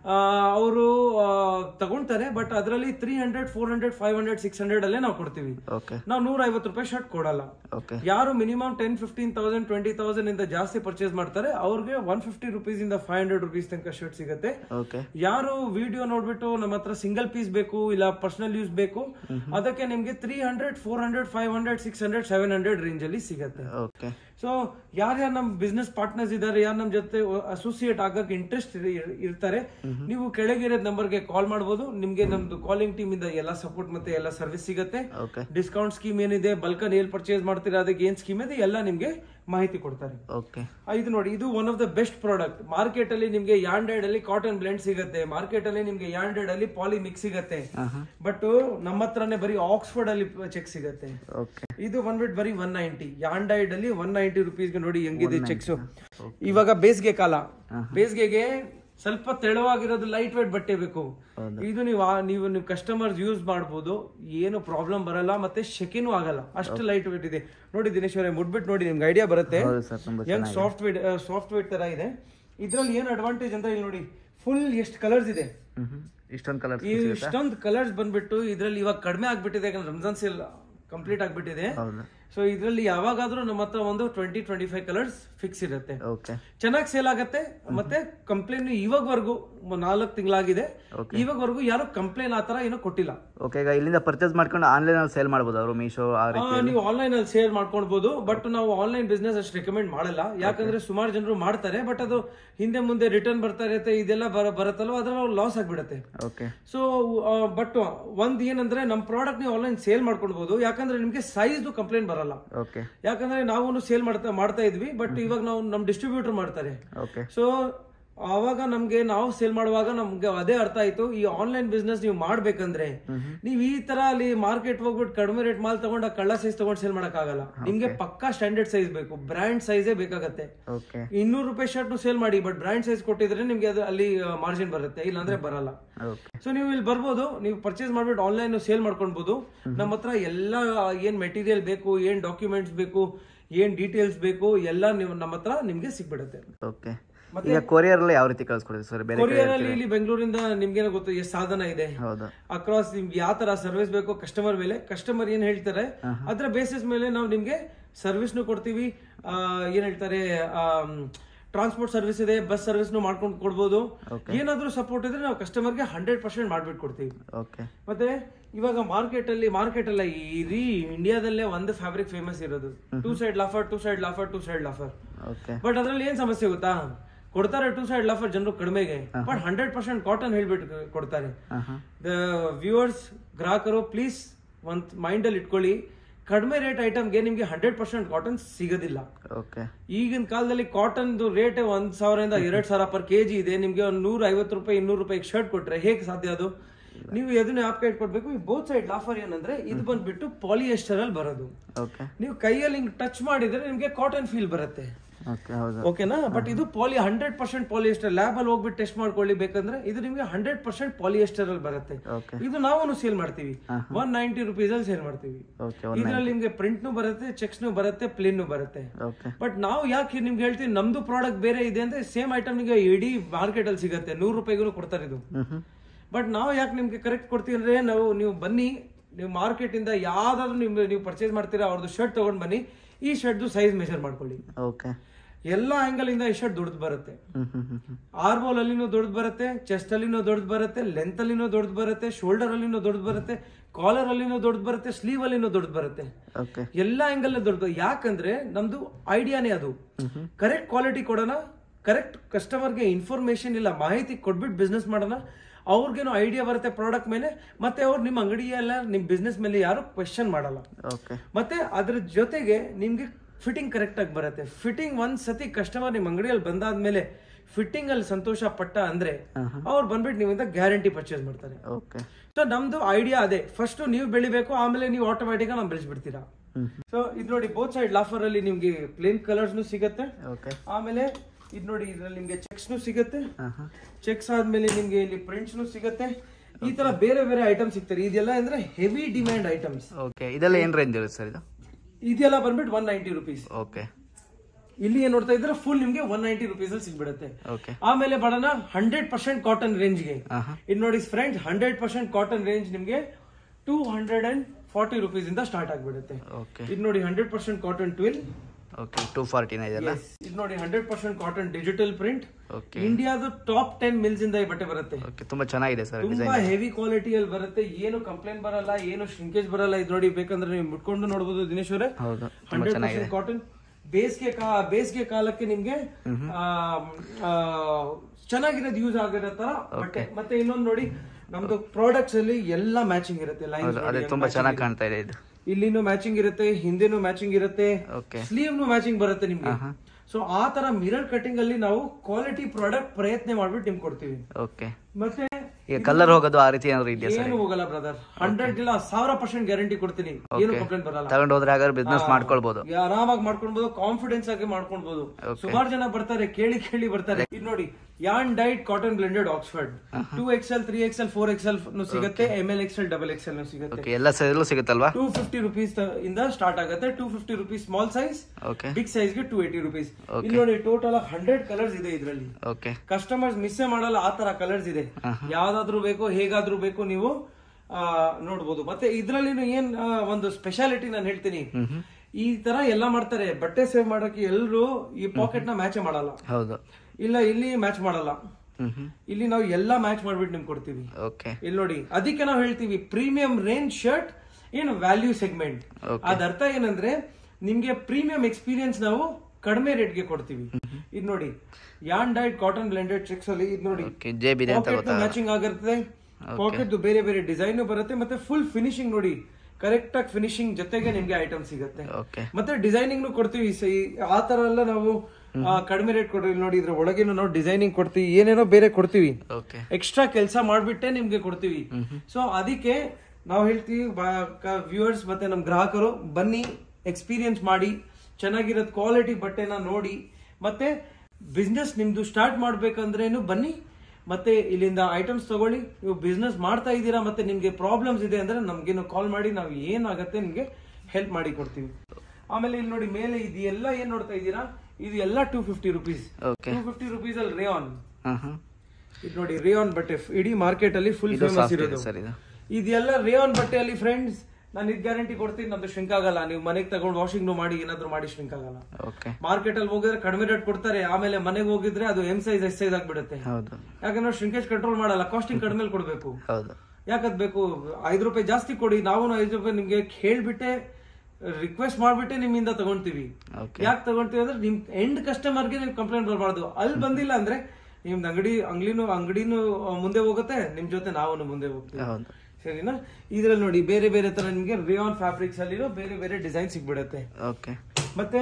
ಅವರು ತಗೊಳ್ತಾರೆ ಬಟ್ ಅದರಲ್ಲಿ three hundred four hundred five hundred six hundred ಅಲ್ಲೇ ನಾವು ಕೊಡ್ತೀವಿ ಓಕೆ ನಾವು ನೂರ ಐವತ್ತು ರೂಪಾಯಿ ಶರ್ಟ್ ಕೊಡಲ್ಲ ಓಕೆ ಯಾರು minimum ten fifteen thousand twenty thousand ಇಂದ ಜಾಸ್ತಿ ಪರ್ಚೇಸ್ ಮಾಡ್ತಾರೆ ಅವ್ರಿಗೆ ಒನ್ ಫಿಫ್ಟಿ ರುಪೀಸ್ ಇಂದ ಫೈವ್ ಹಂಡ್ರೆಡ್ ರುಪೀಸ್ ತನಕ ಶರ್ಟ್ ಸಿಗುತ್ತೆ ಓಕೆ ಯಾರು ವಿಡಿಯೋ ನೋಡ್ಬಿಟ್ಟು ನಮ್ಮ ಹತ್ರ ಸಿಂಗಲ್ ಪೀಸ್ ಬೇಕು ಇಲ್ಲ ಪರ್ಸನಲ್ ಯೂಸ್ ಬೇಕು ಅದಕ್ಕೆ ನಿಮ್ಗೆ three hundred four hundred five hundred six hundred seven hundred range ಅಲ್ಲಿ ಸಿಗುತ್ತೆ ಓಕೆ ಸೊ ಯಾರ್ಯಾರು ನಮ್ಮ ಬಿಸ್ನೆಸ್ ಪಾರ್ಟ್ನರ್ಸ್ ಇದ್ದಾರೆ ಯಾರು ನಮ್ಮ ಜೊತೆ ಅಸೋಸಿಯೇಟ್ ಆಗಕ್ಕೆ ಇಂಟ್ರೆಸ್ಟ್ ಇರ್ತಾರೆ ನೀವು ಕೆಳಗಿರೋದ್ ನಂಬರ್ಗೆ ಕಾಲ್ ಮಾಡ್ಬೋದು ನಿಮ್ಗೆ ನಮ್ದು ಕಾಲಿಂಗ್ ಟೀಮ್ ಇಂದ ಎಲ್ಲ ಸಪೋರ್ಟ್ ಮತ್ತೆ ಎಲ್ಲ ಸರ್ವಿಸ್ ಸಿಗುತ್ತೆ ಓಕೆ ಡಿಸ್ಕೌಂಟ್ ಸ್ಕೀಮ್ ಏನಿದೆ ಬಲ್ಕನ್ ಏನ್ ಪರ್ಚೇಸ್ ಮಾಡ್ತೀರಾ ಅದಕ್ಕೆ ಏನ್ ಸ್ಕೀಮ್ ಇದೆ ಎಲ್ಲ ನಿಮ್ಗೆ ಮಾಹಿತಿ ಕೊಡ್ತಾರೆ ಓಕೆ ಆ, ಇದು ನೋಡಿ ಇದು one of the best product market ಅಲ್ಲಿ ನಿಮ್ಗೆ ಯಾಂಡ್ರೈಡ್ ಅಲ್ಲಿ ಕಾಟನ್ ಬ್ಲೆಂಡ್ ಸಿಗುತ್ತೆ ಮಾರ್ಕೆಟ್ ಅಲ್ಲಿ ನಿಮ್ಗೆ ಯಾಂಡ್ರೈಡ್ ಅಲ್ಲಿ ಪಾಲಿ ಮಿಕ್ಸ್ ಸಿಗುತ್ತೆ ಬಟ್ ನಮ್ಮ ಹತ್ರನೇ ಬರೀ ಆಕ್ಸ್ಫರ್ಡ್ ಅಲ್ಲಿ ಚೆಕ್ ಸಿಗುತ್ತೆ ಓಕೆ ಇದು ಬಂದ್ಬಿಟ್ಟು ಬರೀ ಒನ್ ನೈಂಟಿ ಯಾಂಡ್ರೈಡ್ ಅಲ್ಲಿ ಒನ್ ನೈಂಟಿ ರುಪೀಸ್ಗೆ ನೋಡಿ ಹೆಂಗಿದೆ ಚೆಕ್ಸ್ ಇವಾಗ ಬೇಸಿಗೆ ಕಾಲ ಬೇಸಿಗೆಗೆ ಸ್ವಲ್ಪ ತೆಳುವಾಗಿರೋದು ಲೈಟ್ ವೇಟ್ ಬಟ್ಟೆ ಬೇಕು ಇದು ನೀವು ಆ- ನೀವು ನೀವು ಕಸ್ಟಮರ್ಸ್ ಯೂಸ್ ಮಾಡ್ಬೋದು ಏನು ಪ್ರಾಬ್ಲಮ್ ಬರಲ್ಲ ಮತ್ತೆ ಶೆಕಿನೂ ಆಗಲ್ಲ ಅಷ್ಟು ಲೈಟ್ ವೇಟ್ ಇದೆ ನೋಡಿ ದಿನೇಶ್ ಅವರೇ ಮುಟ್ಬಿಟ್ಟು ನೋಡಿ ನಿಮ್ಗೆ ಐಡಿಯಾ ಬರುತ್ತೆ ಹೌದು ಸರ್ ತುಂಬ ಹೆಂಗ್ ಸಾಫ್ಟ್ ವೇಟ್ ಸಾಫ್ಟ್ ವೇಟ್ ತರ ಇದೆ ಇದ್ರಲ್ಲಿ ಏನು ಅಡ್ವಾಂಟೇಜ್ ಅಂತ ಇಲ್ಲಿ ನೋಡಿ ಫುಲ್ ಎಷ್ಟು ಕಲರ್ಸ್ ಇದೆ ಹ್ಞೂ ಇಷ್ಟೊಂದು ಕಲರ್ ಈ ಇಷ್ಟೊಂದು ಕಲರ್ಸ್ ಬಂದ್ಬಿಟ್ಟು ಇದ್ರಲ್ಲಿ ಇವಾಗ ಕಡಿಮೆ ಆಗ್ಬಿಟ್ಟಿದೆ ಯಾಕಂದ್ರೆ ರಂಜಾನ್ ಸೇಲ್ ಕಂಪ್ಲೀಟ್ ಆಗ್ಬಿಟ್ಟಿದೆ ಹೌದು ಸೊ ಇದರಲ್ಲಿ ಯಾವಾಗಾದ್ರೂ ನಮ್ಮ ಹತ್ರ ಒಂದು twenty twenty five colours fix ಇರುತ್ತೆ ಓಕೆ ಚೆನ್ನಾಗಿ ಸೇಲ್ ಆಗತ್ತೆ ಮತ್ತೆ ಕಂಪ್ಲೇನ್ ಇವಾಗವರೆಗೂ ನಾಲ್ಕು ತಿಂಗಳಾಗಿದೆ ಇವಾಗವರೆಗೂ ಯಾರು ಕಂಪ್ಲೇನ್ ಆ ತರ ಏನೋ ಕೊಟ್ಟಿಲ್ಲ ಓಕೆ ಈಗ ಇಲ್ಲಿಂದ ಪರ್ಚೇಸ್ ಮಾಡ್ಕೊಂಡು ಆನ್ಲೈನಲ್ಲಿ ಸೇಲ್ ಮಾಡ್ಬೋದು ಅವರು ಮೀಶೋ ಆ ಆ, ರೀತಿ ನೀವು ಆನ್ಲೈನ್ ಅಲ್ಲಿ ಸೇಲ್ ಮಾಡ್ಕೊಳ್ಬಹುದು ಬಟ್ ನಾವು ಆನ್ಲೈನ್ ಬಿಸ್ನೆಸ್ ಅಷ್ಟು ರೆಕಮೆಂಡ್ ಮಾಡಲ್ಲ ಯಾಕಂದ್ರೆ ಸುಮಾರು ಜನರು ಮಾಡ್ತಾರೆ ಬಟ್ ಅದು ಹಿಂದೆ ಮುಂದೆ ರಿಟರ್ನ್ ಬರ್ತಾ ಇರುತ್ತೆ ಇದೆಲ್ಲ ಬರ ಬರುತ್ತಲ್ವ ಅದ್ರಲ್ಲಿ ಲಾಸ್ ಆಗ್ಬಿಡುತ್ತೆ ಓಕೆ ಸೊ ಬಟ್ ಒಂದ್ ಏನಂದ್ರೆ ನಮ್ ಪ್ರಾಡಕ್ಟ್ ನೀವು ಆನ್ಲೈನ್ ಸೇಲ್ ಮಾಡ್ಕೊಳ್ಬಹುದು ಯಾಕಂದ್ರೆ ನಿಮ್ಗೆ ಸೈಜ್ ಕಂಪ್ಲೇಂಟ್ ಬರಲ್ಲ ಓಕೆ ಯಾಕಂದ್ರೆ ನಾವು ಸೇಲ್ ಮಾಡ್ತಾ ಮಾಡ್ತಾ ಇದ್ವಿ ಬಟ್ ಇವಾಗ ನಾವು ನಮ್ ಡಿಸ್ಟ್ರಿಬ್ಯೂಟರ್ ಮಾಡ್ತಾರೆ ಓಕೆ ಸೊ ಆವಾಗ ನಮ್ಗೆ ನಾವು ಸೇಲ್ ಮಾಡುವಾಗ ನಮ್ಗೆ ಅದೇ ಅರ್ಥ ಆಯ್ತು ಈ ಆನ್ಲೈನ್ ಬಿಸ್ನೆಸ್ ನೀವು ಮಾಡ್ಬೇಕಂದ್ರೆ ನೀವು ಈ ತರ ಅಲ್ಲಿ ಮಾರ್ಕೆಟ್ ಹೋಗ್ಬಿಟ್ಟು ಕಡಿಮೆ ರೇಟ್ ಮಾಲ್ ತಗೊಂಡ ಕಳ್ಳ ಸೈಜ್ ತಗೊಂಡ್ ಸೇಲ್ ಮಾಡಕ್ ಆಗಲ್ಲ ನಿಮ್ಗೆ ಪಕ್ಕಾ ಸ್ಟ್ಯಾಂಡರ್ಡ್ ಸೈಜ್ ಬೇಕು ಬ್ರ್ಯಾಂಡ್ ಸೈಜೇ ಬೇಕಾಗತ್ತೆ ಓಕೆ ಇನ್ನೂರು ರೂಪಾಯಿ ಶರ್ಟ್ ಸೇಲ್ ಮಾಡಿ ಬಟ್ ಬ್ರ್ಯಾಂಡ್ ಸೈಜ್ ಕೊಟ್ಟಿದ್ರೆ ನಿಮ್ಗೆ ಅದು ಅಲ್ಲಿ ಮಾರ್ಜಿನ್ ಬರುತ್ತೆ ಇಲ್ಲಾಂದ್ರೆ ಬರಲ್ಲ ಓಕೆ ಸೊ ನೀವು ಇಲ್ಲಿ ಬರ್ಬೋದು ನೀವು ಪರ್ಚೇಸ್ ಮಾಡ್ಬಿಟ್ಟು ಆನ್ಲೈನ್ ಸೇಲ್ ಮಾಡ್ಕೊಳ್ಬಹುದು ನಮ್ಮ ಹತ್ರ ಎಲ್ಲ ಏನ್ ಮೆಟೀರಿಯಲ್ ಬೇಕು ಏನ್ ಡಾಕ್ಯುಮೆಂಟ್ಸ್ ಬೇಕು ಏನ್ ಡೀಟೇಲ್ಸ್ ಬೇಕು ಎಲ್ಲ ನೀವು ನಮ್ಮ ಹತ್ರ ನಿಮ್ಗೆ ಸಿಗ್ಬಿಡುತ್ತೆ ಓಕೆ ಈಗ ಕೊರಿಯರ್ ಯಾವ ರೀತಿ ಕಳ್ಸ್ಕೊಡ್ತೀವಿ ಸರ್ ಬೇರೆ ಕಡೆ ಕೊರಿಯರ್ ಅಲ್ಲಿ ಇಲ್ಲಿ ಬೆಂಗಳೂರಿಂದ ನಿಮ್ಗೇನೋ ಗೊತ್ತು ಎಷ್ಟು ಸಾಧನ ಇದೆ ಹೌದು ಅಕ್ರಾಸ್ ನಿಮ್ಗೆ ಯಾವ ತರ ಸರ್ವಿಸ್ ಬೇಕು ಕಸ್ಟಮರ್ ಮೇಲೆ ಕಸ್ಟಮರ್ ಏನ್ ಹೇಳ್ತಾರೆ ಅದ್ರ ಬೇಸಿಸ್ ಮೇಲೆ ನಾವು ನಿಮ್ಗೆ ಸರ್ವಿಸ್ನು ಕೊಡ್ತೀವಿ ಆ, ಏನ್ ಹೇಳ್ತಾರೆ ಟ್ರಾನ್ಸ್ಪೋರ್ಟ್ ಸರ್ವಿಸ್ ಇದೆ ಬಸ್ ಸರ್ವಿಸ್ನು ಮಾಡ್ಕೊಂಡು ಕೊಡ್ಬೋದು ಏನಾದ್ರೂ ಸಪೋರ್ಟ್ ಇದ್ರೆ ನಾವು ಕಸ್ಟಮರ್ಗೆ ಹಂಡ್ರೆಡ್ ಪರ್ಸೆಂಟ್ ಮಾಡ್ಬಿಟ್ಟು ಕೊಡ್ತೀವಿ ಓಕೆ ಮತ್ತೆ ಇವಾಗ ಮಾರ್ಕೆಟ್ ಅಲ್ಲಿ ಮಾರ್ಕೆಟ್ ಅಲ್ಲ ಇಡೀ ಇಂಡಿಯಾದಲ್ಲೇ ಒಂದು ಫ್ಯಾಬ್ರಿಕ್ ಫೇಮಸ್ ಇರೋದು two side laffer two side laffer two side laffer okay but ಅದ್ರಲ್ಲಿ ಏನ್ ಸಮಸ್ಯೆ ಗೊತ್ತಾ ಕೊಡ್ತಾರೆ ಟೂ ಸೈಡ್ ಲಾಫರ್ ಜನರು ಕಡಿಮೆಗೆ ಬಟ್ ಹಂಡ್ರೆಡ್ ಪರ್ಸೆಂಟ್ ಕಾಟನ್ ಹೇಳ್ಬಿಟ್ಟು ಕೊಡ್ತಾರೆ ಹಾಂ ಹಾಂ ದ ವ್ಯೂವರ್ಸ್ ಗ್ರಾಹಕರು ಪ್ಲೀಸ್ ಒಂದ್ ಮೈಂಡ್ ಅಲ್ಲಿ ಇಟ್ಕೊಳ್ಳಿ ಕಡಿಮೆ ರೇಟ್ ಐಟಮ್ಗೆ ನಿಮ್ಗೆ ಹಂಡ್ರೆಡ್ ಪರ್ಸೆಂಟ್ ಕಾಟನ್ ಸಿಗೋದಿಲ್ಲ ಓಕೆ ಈಗಿನ ಕಾಲದಲ್ಲಿ ಕಾಟನ್ ರೇಟ್ ಒಂದ್ ಸಾವಿರದಿಂದ ಎರಡ್ ಸಾವಿರ ಪರ್ ಕೆಜಿ ಇದೆ ನಿಮ್ಗೆ ಒಂದು ನೂರ ಐವತ್ತು ರೂಪಾಯಿ ಇನ್ನೂರು ರೂಪಾಯಿ ಶರ್ಟ್ ಕೊಟ್ರೆ ಹೇಗೆ ಸಾಧ್ಯ ಅದು ನೀವು ಅದನ್ನ ಆಪ್ ಇಟ್ಕೊಡ್ಬೇಕು ಈ ಬೋತ್ ಸೈಡ್ ಲಾಫರ್ ಏನಂದ್ರೆ ಇದು ಬಂದ್ಬಿಟ್ಟು ಪಾಲಿಯೆಸ್ಟರ್ ಅಲ್ಲಿ ಬರೋದು ಓಕೆ ನೀವು ಕೈಯಲ್ಲಿ ಹಿಂಗ್ ಟಚ್ ಮಾಡಿದ್ರೆ ನಿಮ್ಗೆ ಕಾಟನ್ ಫೀಲ್ ಬರುತ್ತೆ ಓಕೆ ಹೌದು ಓಕೆನಾ ಬಟ್ ಇದು poly hundred percent polyester lab ಅಲ್ಲಿ ಹೋಗ್ಬಿಟ್ಟು ಟೆಸ್ಟ್ ಮಾಡ್ಕೊಳ್ಳಿ ಬೇಕಂದ್ರೆ ಇದು ನಿಮ್ಗೆ ಹಂಡ್ರೆಡ್ ಪರ್ಸೆಂಟ್ ಪಾಲಿಯೆಸ್ಟರ್ ಅಲ್ಲಿ ಬರುತ್ತೆ ಓಕೆ ಇದು ನಾವು ಸೇಲ್ ಮಾಡ್ತೀವಿ ಒನ್ ನೈಂಟಿ ರುಪೀಸ್ ಅಲ್ಲಿ ಸೇಲ್ ಮಾಡ್ತೀವಿ ಓಕೆ ಇದ್ರಲ್ಲಿ ನಿಮ್ಗೆ ಪ್ರಿಂಟ್ನು ಬರುತ್ತೆ ಚೆಕ್ಸ್ನು ಬರುತ್ತೆ ಪ್ಲೇನ್ ಬರುತ್ತೆ ಓಕೆ ಬಟ್ ನಾವು ಯಾಕೆ ನಿಮ್ಗೆ ಹೇಳ್ತೀವಿ ನಮ್ದು ಪ್ರಾಡಕ್ಟ್ ಬೇರೆ ಇದೆ ಅಂದ್ರೆ ಸೇಮ್ ಐಟಮ್ ನಿಮಗೆ ಇಡೀ ಮಾರ್ಕೆಟ್ ಅಲ್ಲಿ ಸಿಗುತ್ತೆ ನೂರು ರೂಪಾಯಿಗೂ ಕೊಡ್ತಾರೆ ಇದು ಹ್ಞೂ ಹ್ಞೂ ಬಟ್ ನಾವು ಯಾಕೆ ನಿಮ್ಗೆ ಕರೆಕ್ಟ್ ಕೊಡ್ತೀವಿ ಅಂದ್ರೆ ನಾವು ನೀವು ಬನ್ನಿ ನೀವು ಮಾರ್ಕೆಟ್ ಇಂದ ಯಾವ್ದಾದ್ರು ನಿಮ್ಗೆ ನೀವು ಪರ್ಚೇಸ್ ಮಾಡ್ತೀರಾ ಅವ್ರದ್ದು ಶರ್ಟ್ ತಗೊಂಡ್ ಬನ್ನಿ ಈ ಶರ್ಟ್ದು ಸೈಜ್ ಮೆಷರ್ ಮಾಡ್ಕೊಳ್ಳಿ ಓಕೆ ಎಲ್ಲ ಆಂಗಲ್ ಇಂದ ಈ ಶರ್ಟ್ ದೊಡ್ಡದು ಬರುತ್ತೆ ಹ್ಞೂ ಹ್ಞೂ ಹ್ಞೂ ಹ್ಞೂ ಆರ್ಬೋಲ್ ಅಲ್ಲಿನೂ ದೊಡ್ಡದು ಬರುತ್ತೆ ಚೆಸ್ಟ್ ಅಲ್ಲಿನೂ ದೊಡ್ಡದು ಬರುತ್ತೆ ಲೆಂತ್ ಅಲ್ಲಿನೂ ದೊಡ್ಡದು ಬರುತ್ತೆ ಶೋಲ್ಡರ್ ಅಲ್ಲಿನೂ ದೊಡ್ಡದು ಬರುತ್ತೆ ಕಾಲರ್ ಅಲ್ಲಿನೂ ದೊಡ್ಡದು ಬರುತ್ತೆ ಸ್ಲೀವ್ ಅಲ್ಲಿನೂ ದೊಡ್ಡದು ಬರುತ್ತೆ ಓಕೆ ಎಲ್ಲ ಆಂಗಲ್ ದೊಡ್ಡದು ಯಾಕಂದ್ರೆ ನಮ್ದು ಐಡಿಯಾನೇ ಅದು ಕರೆಕ್ಟ್ ಕ್ವಾಲಿಟಿ ಕೊಡೋಣ ಕರೆಕ್ಟ್ ಕಸ್ಟಮರ್ಗೆ ಇನ್ಫಾರ್ಮೇಶನ್ ಇಲ್ಲ ಮಾಹಿತಿ ಕೊಟ್ಬಿಟ್ಟು ಬಿಸ್ನೆಸ್ ಮಾಡೋಣ ಅವ್ರಿಗೇನು ಐಡಿಯಾ ಬರುತ್ತೆ ಪ್ರಾಡಕ್ಟ್ ಮೇಲೆ ಮತ್ತೆ ಅವ್ರು ನಿಮ್ಮ ಅಂಗಡಿಯಲ್ಲ ನಿಮ್ಮ ಬಿಸ್ನೆಸ್ ಮೇಲೆ ಯಾರು ಕ್ವೆಶನ್ ಮಾಡಲ್ಲ ಓಕೆ ಮತ್ತೆ ಅದ್ರ ಜೊತೆಗೆ ನಿಮ್ಗೆ ಫಿಟ್ಟಿಂಗ್ ಕರೆಕ್ಟ್ ಆಗಿ ಬರುತ್ತೆ ಫಿಟ್ಟಿಂಗ್ ಒಂದ್ ಸತಿ ಕಸ್ಟಮರ್ ನಿಮ್ಮ ಅಂಗಡಿಯಲ್ಲಿ ಬಂದಾದ್ಮೇಲೆ ಫಿಟ್ಟಿಂಗ್ ಅಲ್ಲಿ ಸಂತೋಷ ಪಟ್ಟ ಅಂದ್ರೆ ಅವ್ರು ಬಂದ್ಬಿಟ್ಟು ನೀವಿಂದ ಗ್ಯಾರಂಟಿ ಪರ್ಚೇಸ್ ಮಾಡ್ತಾರೆ ಓಕೆ ಸೊ ನಮ್ದು ಐಡಿಯಾ ಅದೇ ಫಸ್ಟ್ ನೀವು ಬೆಳಿಬೇಕು ಆಮೇಲೆ ನೀವು ಆಟೋಮ್ಯಾಟಿಕ್ ನಾವು ಬೆಳೆಸ್ಬಿಡ್ತೀರಾ ಸೊ ಇದು ನೋಡಿ ಬೋತ್ ಸೈಡ್ ಲಾಫರ್ ಅಲ್ಲಿ ನಿಮ್ಗೆ ಪ್ಲೇನ್ ಕಲರ್ಸ್ನು ಸಿಗುತ್ತೆ ಓಕೆ ಆಮೇಲೆ ಇದು ನೋಡಿ ಇದ್ರಲ್ಲಿ ನಿಮ್ಗೆ ಚೆಕ್ಸ್ನು ಸಿಗುತ್ತೆ ಹಾಂ ಹಾಂ ಚೆಕ್ಸ್ ಆದ್ಮೇಲೆ ನಿಮ್ಗೆ ಇಲ್ಲಿ ಪ್ರಿಂಟ್ಸ್ನು ಸಿಗುತ್ತೆ ಈ ತರ ಬೇರೆ ಬೇರೆ ಐಟಮ್ ಸಿಗ್ತಾರೆ ಇದೆಲ್ಲ ಅಂದ್ರೆ ಹೆವಿ ಡಿಮ್ಯಾಂಡ್ ಐಟಮ್ಸ್ ಓಕೆ ಇದೆಲ್ಲ ಏನು ರೇಂಜ್ ಇರುತ್ತೆ ಸರ್ ಇದು ಇದೆಲ್ಲ ಬಂದ್ಬಿಟ್ಟು ಒನ್ ನೈಂಟಿ ರುಪೀಸ್ ಓಕೆ ಇಲ್ಲಿ ಏನ್ ನೋಡ್ತಾ ಇದ್ರೆ ಫುಲ್ ನಿಮ್ಗೆ ಒನ್ ನೈಂಟಿ ರುಪೀಸ್ ಅಲ್ಲಿ ಸಿಗ್ಬಿಡುತ್ತೆ ಓಕೆ ಆಮೇಲೆ ಬರೋಣ ಹಂಡ್ರೆಡ್ ಪರ್ಸೆಂಟ್ ಕಾಟನ್ ರೇಂಜ್ಗೆ ಹಾಂ ಹಾಂ ಇದು ನೋಡಿ friends hundred percent cotton range ನಿಮ್ಗೆ two hundred and forty rupees ಇಂದ ಸ್ಟಾರ್ಟ್ ಆಗ್ಬಿಡುತ್ತೆ ಓಕೆ ಇದು ನೋಡಿ hundred percent cotton twill okay two ಫಾರ್ಟಿನ ಇದೆಲ್ಲ ಇದು ನೋಡಿ hundred percent cotton digital print okay ಇಂಡಿಯಾದ ಟಾಪ್ ಟೆನ್ ಮಿಲ್ಸ್ ಇಂದ ಈ ಬಟ್ಟೆ ಬರುತ್ತೆ ಓಕೆ ತುಂಬ ಚೆನ್ನಾಗಿದೆ ಸರ್ ಡಿಸೈನ್ ತುಂಬಾ ಹೆವಿ ಕ್ವಾಲಿಟಿಯಲ್ಲಿ ಬರುತ್ತೆ ಏನು ಕಂಪ್ಲೇಂಟ್ ಬರಲ್ಲ ಏನು ಶ್ರಿಂಕೇಜ್ ಬರಲ್ಲ ಇದು ನೋಡಿ ಬೇಕಂದ್ರೆ ನೀವು ಮುಟ್ಕೊಂಡು ನೋಡಬಹುದು ದಿನೇಶ್ ಅವರೇ ಹೌದು ತುಂಬ ಹಂಡ್ರೆಡ್ ಚೆನ್ನಾಗಿದೆ ಪರ್ಸೆಂಟ್ ಕಾಟನ್ ಬೇಸಿಗೆ ಕಾ ಬೇಸಿಗೆ ಕಾಲಕ್ಕೆ ನಿಮ್ಗೆ ಆ, ಆ, ಚೆನ್ನಾಗಿರೋದು ಯೂಸ್ ಆಗಿರೋ ತರ ಬಟ್ಟೆ ಮತ್ತೆ ಇನ್ನೊಂದು ನೋಡಿ ನಮ್ದು ಪ್ರಾಡಕ್ಟ್ಸ್ ಅಲ್ಲಿ ಎಲ್ಲ ಮ್ಯಾಚಿಂಗ್ ಇರುತ್ತೆ ಲೈನ್ಸ್ ಹೌದು ಅದೇ ತುಂಬ ಚೆನ್ನಾಗಿ ಕಾಣ್ತಾ ಇದೆ ಇದು ಇಲ್ಲಿನೂ ಮ್ಯಾಚಿಂಗ್ ಇರುತ್ತೆ ಹಿಂದೆನೂ ಮ್ಯಾಚಿಂಗ್ ಇರುತ್ತೆ ಓಕೆ ಸ್ಲೀವ್ ನು ಮ್ಯಾಚಿಂಗ್ ಬರುತ್ತೆ ನಿಮ್ಗೆ ಸೊ ಆ ತರ ಮಿರರ್ ಕಟಿಂಗ್ ಅಲ್ಲಿ ನಾವು ಕ್ವಾಲಿಟಿ ಪ್ರಾಡಕ್ಟ್ ಪ್ರಯತ್ನ ಮಾಡ್ಬಿಟ್ಟು ನಿಮ್ಗೆ ಕೊಡ್ತೀವಿ ಓಕೆ ಮತ್ತೆ ಈಗ ಕಲರ್ ಹೋಗೋದು ಆ ರೀತಿ ಏನಾದ್ರು ಇದೆಯಾ ಸರ್ ಏನು ಹೋಗಲ್ಲ ಬ್ರದರ್ ಹಂಡ್ರೆಡ್ ಇಲ್ಲ ಸಾವಿರ ಪರ್ಸೆಂಟ್ ಗ್ಯಾರಂಟಿ ಕೊಡ್ತೀನಿ ಏನು ಕಂಪ್ಲೇಂಟ್ ಬರಲ್ಲ ತಗೊಂಡು ಹೋದ್ರೆ ಹಾಗಾದ್ರೆ ಬಿಸ್ನೆಸ್ ಮಾಡ್ಕೊಳ್ಬೋದು ಈ ಆರಾಮಾಗಿ ಮಾಡ್ಕೊಳ್ಬಹುದು ಕಾನ್ಫಿಡೆನ್ಸ್ ಆಗಿ ಮಾಡ್ಕೊಳ್ಬಹುದು ಸುಮಾರು ಜನ ಬರ್ತಾರೆ ಕೇಳಿ ಕೇಳಿ ಬರ್ತಾರೆ ಇದು ನೋಡಿ yarn dyed cotton blended Oxford two XL three XL four XL ಸಿಗುತ್ತೆ M L XL double XL ಸಿಗುತ್ತೆ ಓಕೆ ಎಲ್ಲ ಸೈಜಲ್ಲೂ ಸಿಗುತ್ತಲ್ವಾ ಟೂ ಫಿಫ್ಟಿ ರುಪೀಸ್ ಇಂದ ಸ್ಟಾರ್ಟ್ ಆಗುತ್ತೆ two fifty rupees small size okay big size ಗೆ ಟೂ ಏಟಿ ರುಪೀಸ್ ಇಲ್ಲಿ ನೋಡಿ ಟೋಟಲ್ ಹಂಡ್ರೆಡ್ ಕಲರ್ಸ್ ಇದೆ ಇದರಲ್ಲಿ ಓಕೆ ಕಸ್ಟಮರ್ಸ್ ಮಿಸ್ಸೇ ಮಾಡಲ್ಲ ಆ ತರ ಕಲರ್ಸ್ ಇದೆ ಯಾವ್ದಾದ್ರು ಬೇಕು ಹೇಗಾದ್ರೂ ಬೇಕು ನೀವು ಆ, ನೋಡ್ಬೋದು ಮತ್ತೆ ಇದ್ರಲ್ಲಿ ಏನ್ ಆ, ಒಂದು ಸ್ಪೆಷಾಲಿಟಿ ನಾನು ಹೇಳ್ತೀನಿ ಈ ತರ ಎಲ್ಲ ಮಾಡ್ತಾರೆ ಬಟ್ಟೆ ಸೇವ್ ಮಾಡಕ್ಕೆ ಎಲ್ರು ಈ ಪಾಕೆಟ್ ನ ಮ್ಯಾಚ್ ಮಾಡಲ್ಲ ಹೌದು ಇಲ್ಲ ಇಲ್ಲಿ ಮ್ಯಾಚ್ ಮಾಡಲ್ಲ ಹ್ಮ್ ಹ್ಮ್ ಇಲ್ಲಿ ನಾವು ಎಲ್ಲಾ ಮ್ಯಾಚ್ ಮಾಡ್ಬಿಟ್ಟು ನಿಮ್ಗೆ ಕೊಡ್ತೀವಿ ಓಕೆ ಇಲ್ಲಿ ನೋಡಿ ಅದಕ್ಕೆ ನಾವು ಹೇಳ್ತೀವಿ ಪ್ರೀಮಿಯಂ ರೇಂಜ್ ಶರ್ಟ್ ಏನು ವ್ಯಾಲ್ಯೂ ಸೆಗ್ಮೆಂಟ್ ಅದ ಅರ್ಥ ಏನಂದ್ರೆ ನಿಮ್ಗೆ ಪ್ರೀಮಿಯಂ ಎಕ್ಸ್ಪೀರಿಯನ್ಸ್ ನಾವು ಕಡಿಮೆ ರೇಟ್ಗೆ ಕೊಡ್ತೀವಿ ಇದು ನೋಡಿ yarn dyed cotton blended cheques ಅಲ್ಲಿ ಇದು ನೋಡಿ ಓಕೆ ಜೇಬ್ ಇದೆ ಅಂತ ಗೊತ್ತಾ ಮ್ಯಾಚಿಂಗ್ ಆಗಿರುತ್ತೆ ಪಾಕೆಟ್ ಬೇರೆ ಬೇರೆ ಡಿಸೈನ್ ಬರುತ್ತೆ ಮತ್ತೆ ಫುಲ್ ಫಿನಿಶಿಂಗ್ ನೋಡಿ ಕರೆಕ್ಟ್ ಆಗಿ ಫಿನಿಶಿಂಗ್ ಜೊತೆಗೆ ನಿಮ್ಗೆ ಐಟಮ್ ಸಿಗುತ್ತೆ ಓಕೆ ಮತ್ತೆ ಡಿಸೈನಿಂಗ್ ಕೊಡ್ತೀವಿ ಸ- ಈ- ಆ ತರ ಎಲ್ಲ ನಾವು ಆ, ಕಡಿಮೆ ರೇಟ್ ಕೊಡ್ತೀವಿ ನೋಡಿ ಇದ್ರ ಒಳಗೇನು ನಾವು ಡಿಸೈನಿಂಗ್ ಕೊಡ್ತೀವಿ ಏನೇನೋ ಬೇರೆ ಕೊಡ್ತೀವಿ ಓಕೆ ಎಕ್ಸ್ಟ್ರಾ ಕೆಲಸ ಮಾಡ್ಬಿಟ್ಟೆ ನಿಮ್ಗೆ ಕೊಡ್ತೀವಿ ಸೊ ಅದಕ್ಕೆ ನಾವು ಹೇಳ್ತೀವಿ ವ್ಯೂವರ್ಸ್ ಮತ್ತೆ ನಮ್ ಗ್ರಾಹಕರು ಬನ್ನಿ ಎಕ್ಸ್ಪೀರಿಯನ್ಸ್ ಮಾಡಿ ಚೆನ್ನಾಗಿರೋದ್ ಕ್ವಾಲಿಟಿ ಬಟ್ಟೆನ ನೋಡಿ ಮತ್ತೆ ಬಿಸ್ನೆಸ್ ನಿಮ್ದು ಸ್ಟಾರ್ಟ್ ಮಾಡ್ಬೇಕಂದ್ರೇನು ಬನ್ನಿ ಮತ್ತೆ ಇಲ್ಲಿಂದ ಐಟಮ್ಸ್ ತಗೊಳ್ಳಿ ನೀವು ಬಿಸ್ನೆಸ್ ಮಾಡ್ತಾ ಇದ್ದೀರಾ ಮತ್ತೆ ನಿಮ್ಗೆ ಪ್ರಾಬ್ಲಮ್ಸ್ ಇದೆ ಅಂದ್ರೆ ನಮ್ಗೇನು ಕಾಲ್ ಮಾಡಿ ನಾವು ಏನಾಗತ್ತೆ ನಿಮ್ಗೆ ಹೆಲ್ಪ್ ಮಾಡಿ ಕೊಡ್ತೀವಿ ಆಮೇಲೆ ಇಲ್ಲಿ ನೋಡಿ ಮೇಲೆ ಇದು ಎಲ್ಲ ಏನ್ ನೋಡ್ತಾ ಇದ್ದೀರಾ ಇದು ಎಲ್ಲ two fifty rupees okay two fifty rupees ಅಲ್ಲಿ ರೇಯಾನ್ ಹಾಂ ಹಾಂ ಇದು ನೋಡಿ ರೇಯಾನ್ ಬಟ್ಟೆ ಇಡೀ ಮಾರ್ಕೆಟ್ ಅಲ್ಲಿ ಫುಲ್ ಇದು ಫೇಮಸ್ ಸಾಫ್ಟ್ ಇದೆ ಇರೋದು ಸರ್ ಇದು ಇದೆಲ್ಲ ರೇಯಾನ್ ಬಟ್ಟೆಯಲ್ಲಿ ಫ್ರೆಂಡ್ಸ್ ನಾನು ಇದು ಗ್ಯಾರಂಟಿ ಕೊಡ್ತೀನಿ ನಮ್ದು ಶ್ರಿಂಕ್ ಆಗಲ್ಲ ನೀವು ಮನೆಗೆ ತಗೊಂಡು ವಾಷಿಂಗ್ ಮಾಡಿ ಏನಾದ್ರು ಮಾಡಿ ಶ್ರಿಂಕ್ ಆಗಲ್ಲ ಓಕೆ ಮಾರ್ಕೆಟ್ ಅಲ್ಲಿ ಹೋಗಿದ್ರೆ ಕಡಿಮೆ ರೇಟ್ ಕೊಡ್ತಾರೆ ಆಮೇಲೆ ಮನೆಗೆ ಹೋಗಿದ್ರೆ ಅದು ಎಂ ಸೈಜ್ ಎಸ್ ಸೈಜ್ ಆಗ್ಬಿಡುತ್ತೆ ಹೌದು ಯಾಕಂದ್ರೆ ಶ್ರಿಂಕೇಜ್ ಕಂಟ್ರೋಲ್ ಮಾಡಲ್ಲ ಕಾಸ್ಟಿಂಗ್ ಕಡಿಮೆ ಕೊಡ್ಬೇಕು ಹೌದು ಯಾಕದ್ ಬೇಕು ಐದು ರೂಪಾಯಿ ಜಾಸ್ತಿ ಕೊಡಿ ನಾವು ಐದು ರೂಪಾಯಿ ನಿಮ್ಗೆ ಹೇಳ್ಬಿಟ್ಟೆ ರಿಕ್ವೆಸ್ಟ್ ಮಾಡ್ಬಿಟ್ಟೆ ನಿಮ್ಮಿಂದ ತಗೊಂತೀವಿ ಓಕೆ ಯಾಕೆ ತಗೊಂತೀವಿ ಅಂದ್ರೆ ನಿಮ್ ಎಂಡ್ ಕಸ್ಟಮರ್ಗೆ ನೀವು ಕಂಪ್ಲೇಂಟ್ ಬರಬಾರ್ದು ಅಲ್ಲಿ ಬಂದಿಲ್ಲ ಅಂದ್ರೆ ನಿಮ್ದು ಅಂಗಡಿ ಅಂಗಡಿನೂ ಅಂಗಡಿನೂ ಮುಂದೆ ಹೋಗುತ್ತೆ ನಿಮ್ ಜೊತೆ ನಾವು ಮುಂದೆ ಹೋಗ್ತೀವಿ ಹೌದು ಸರಿನಾ ಇದ್ರಲ್ಲಿ ನೋಡಿ ಬೇರೆ ಬೇರೆ ತರ ನಿಮ್ಗೆ ರಿಯಾನ್ ಫ್ಯಾಬ್ರಿಕ್ಸ್ ಅಲ್ಲಿರೋ ಬೇರೆ ಬೇರೆ ಡಿಸೈನ್ ಸಿಗ್ಬಿಡತ್ತೆ ಓಕೆ ಮತ್ತೆ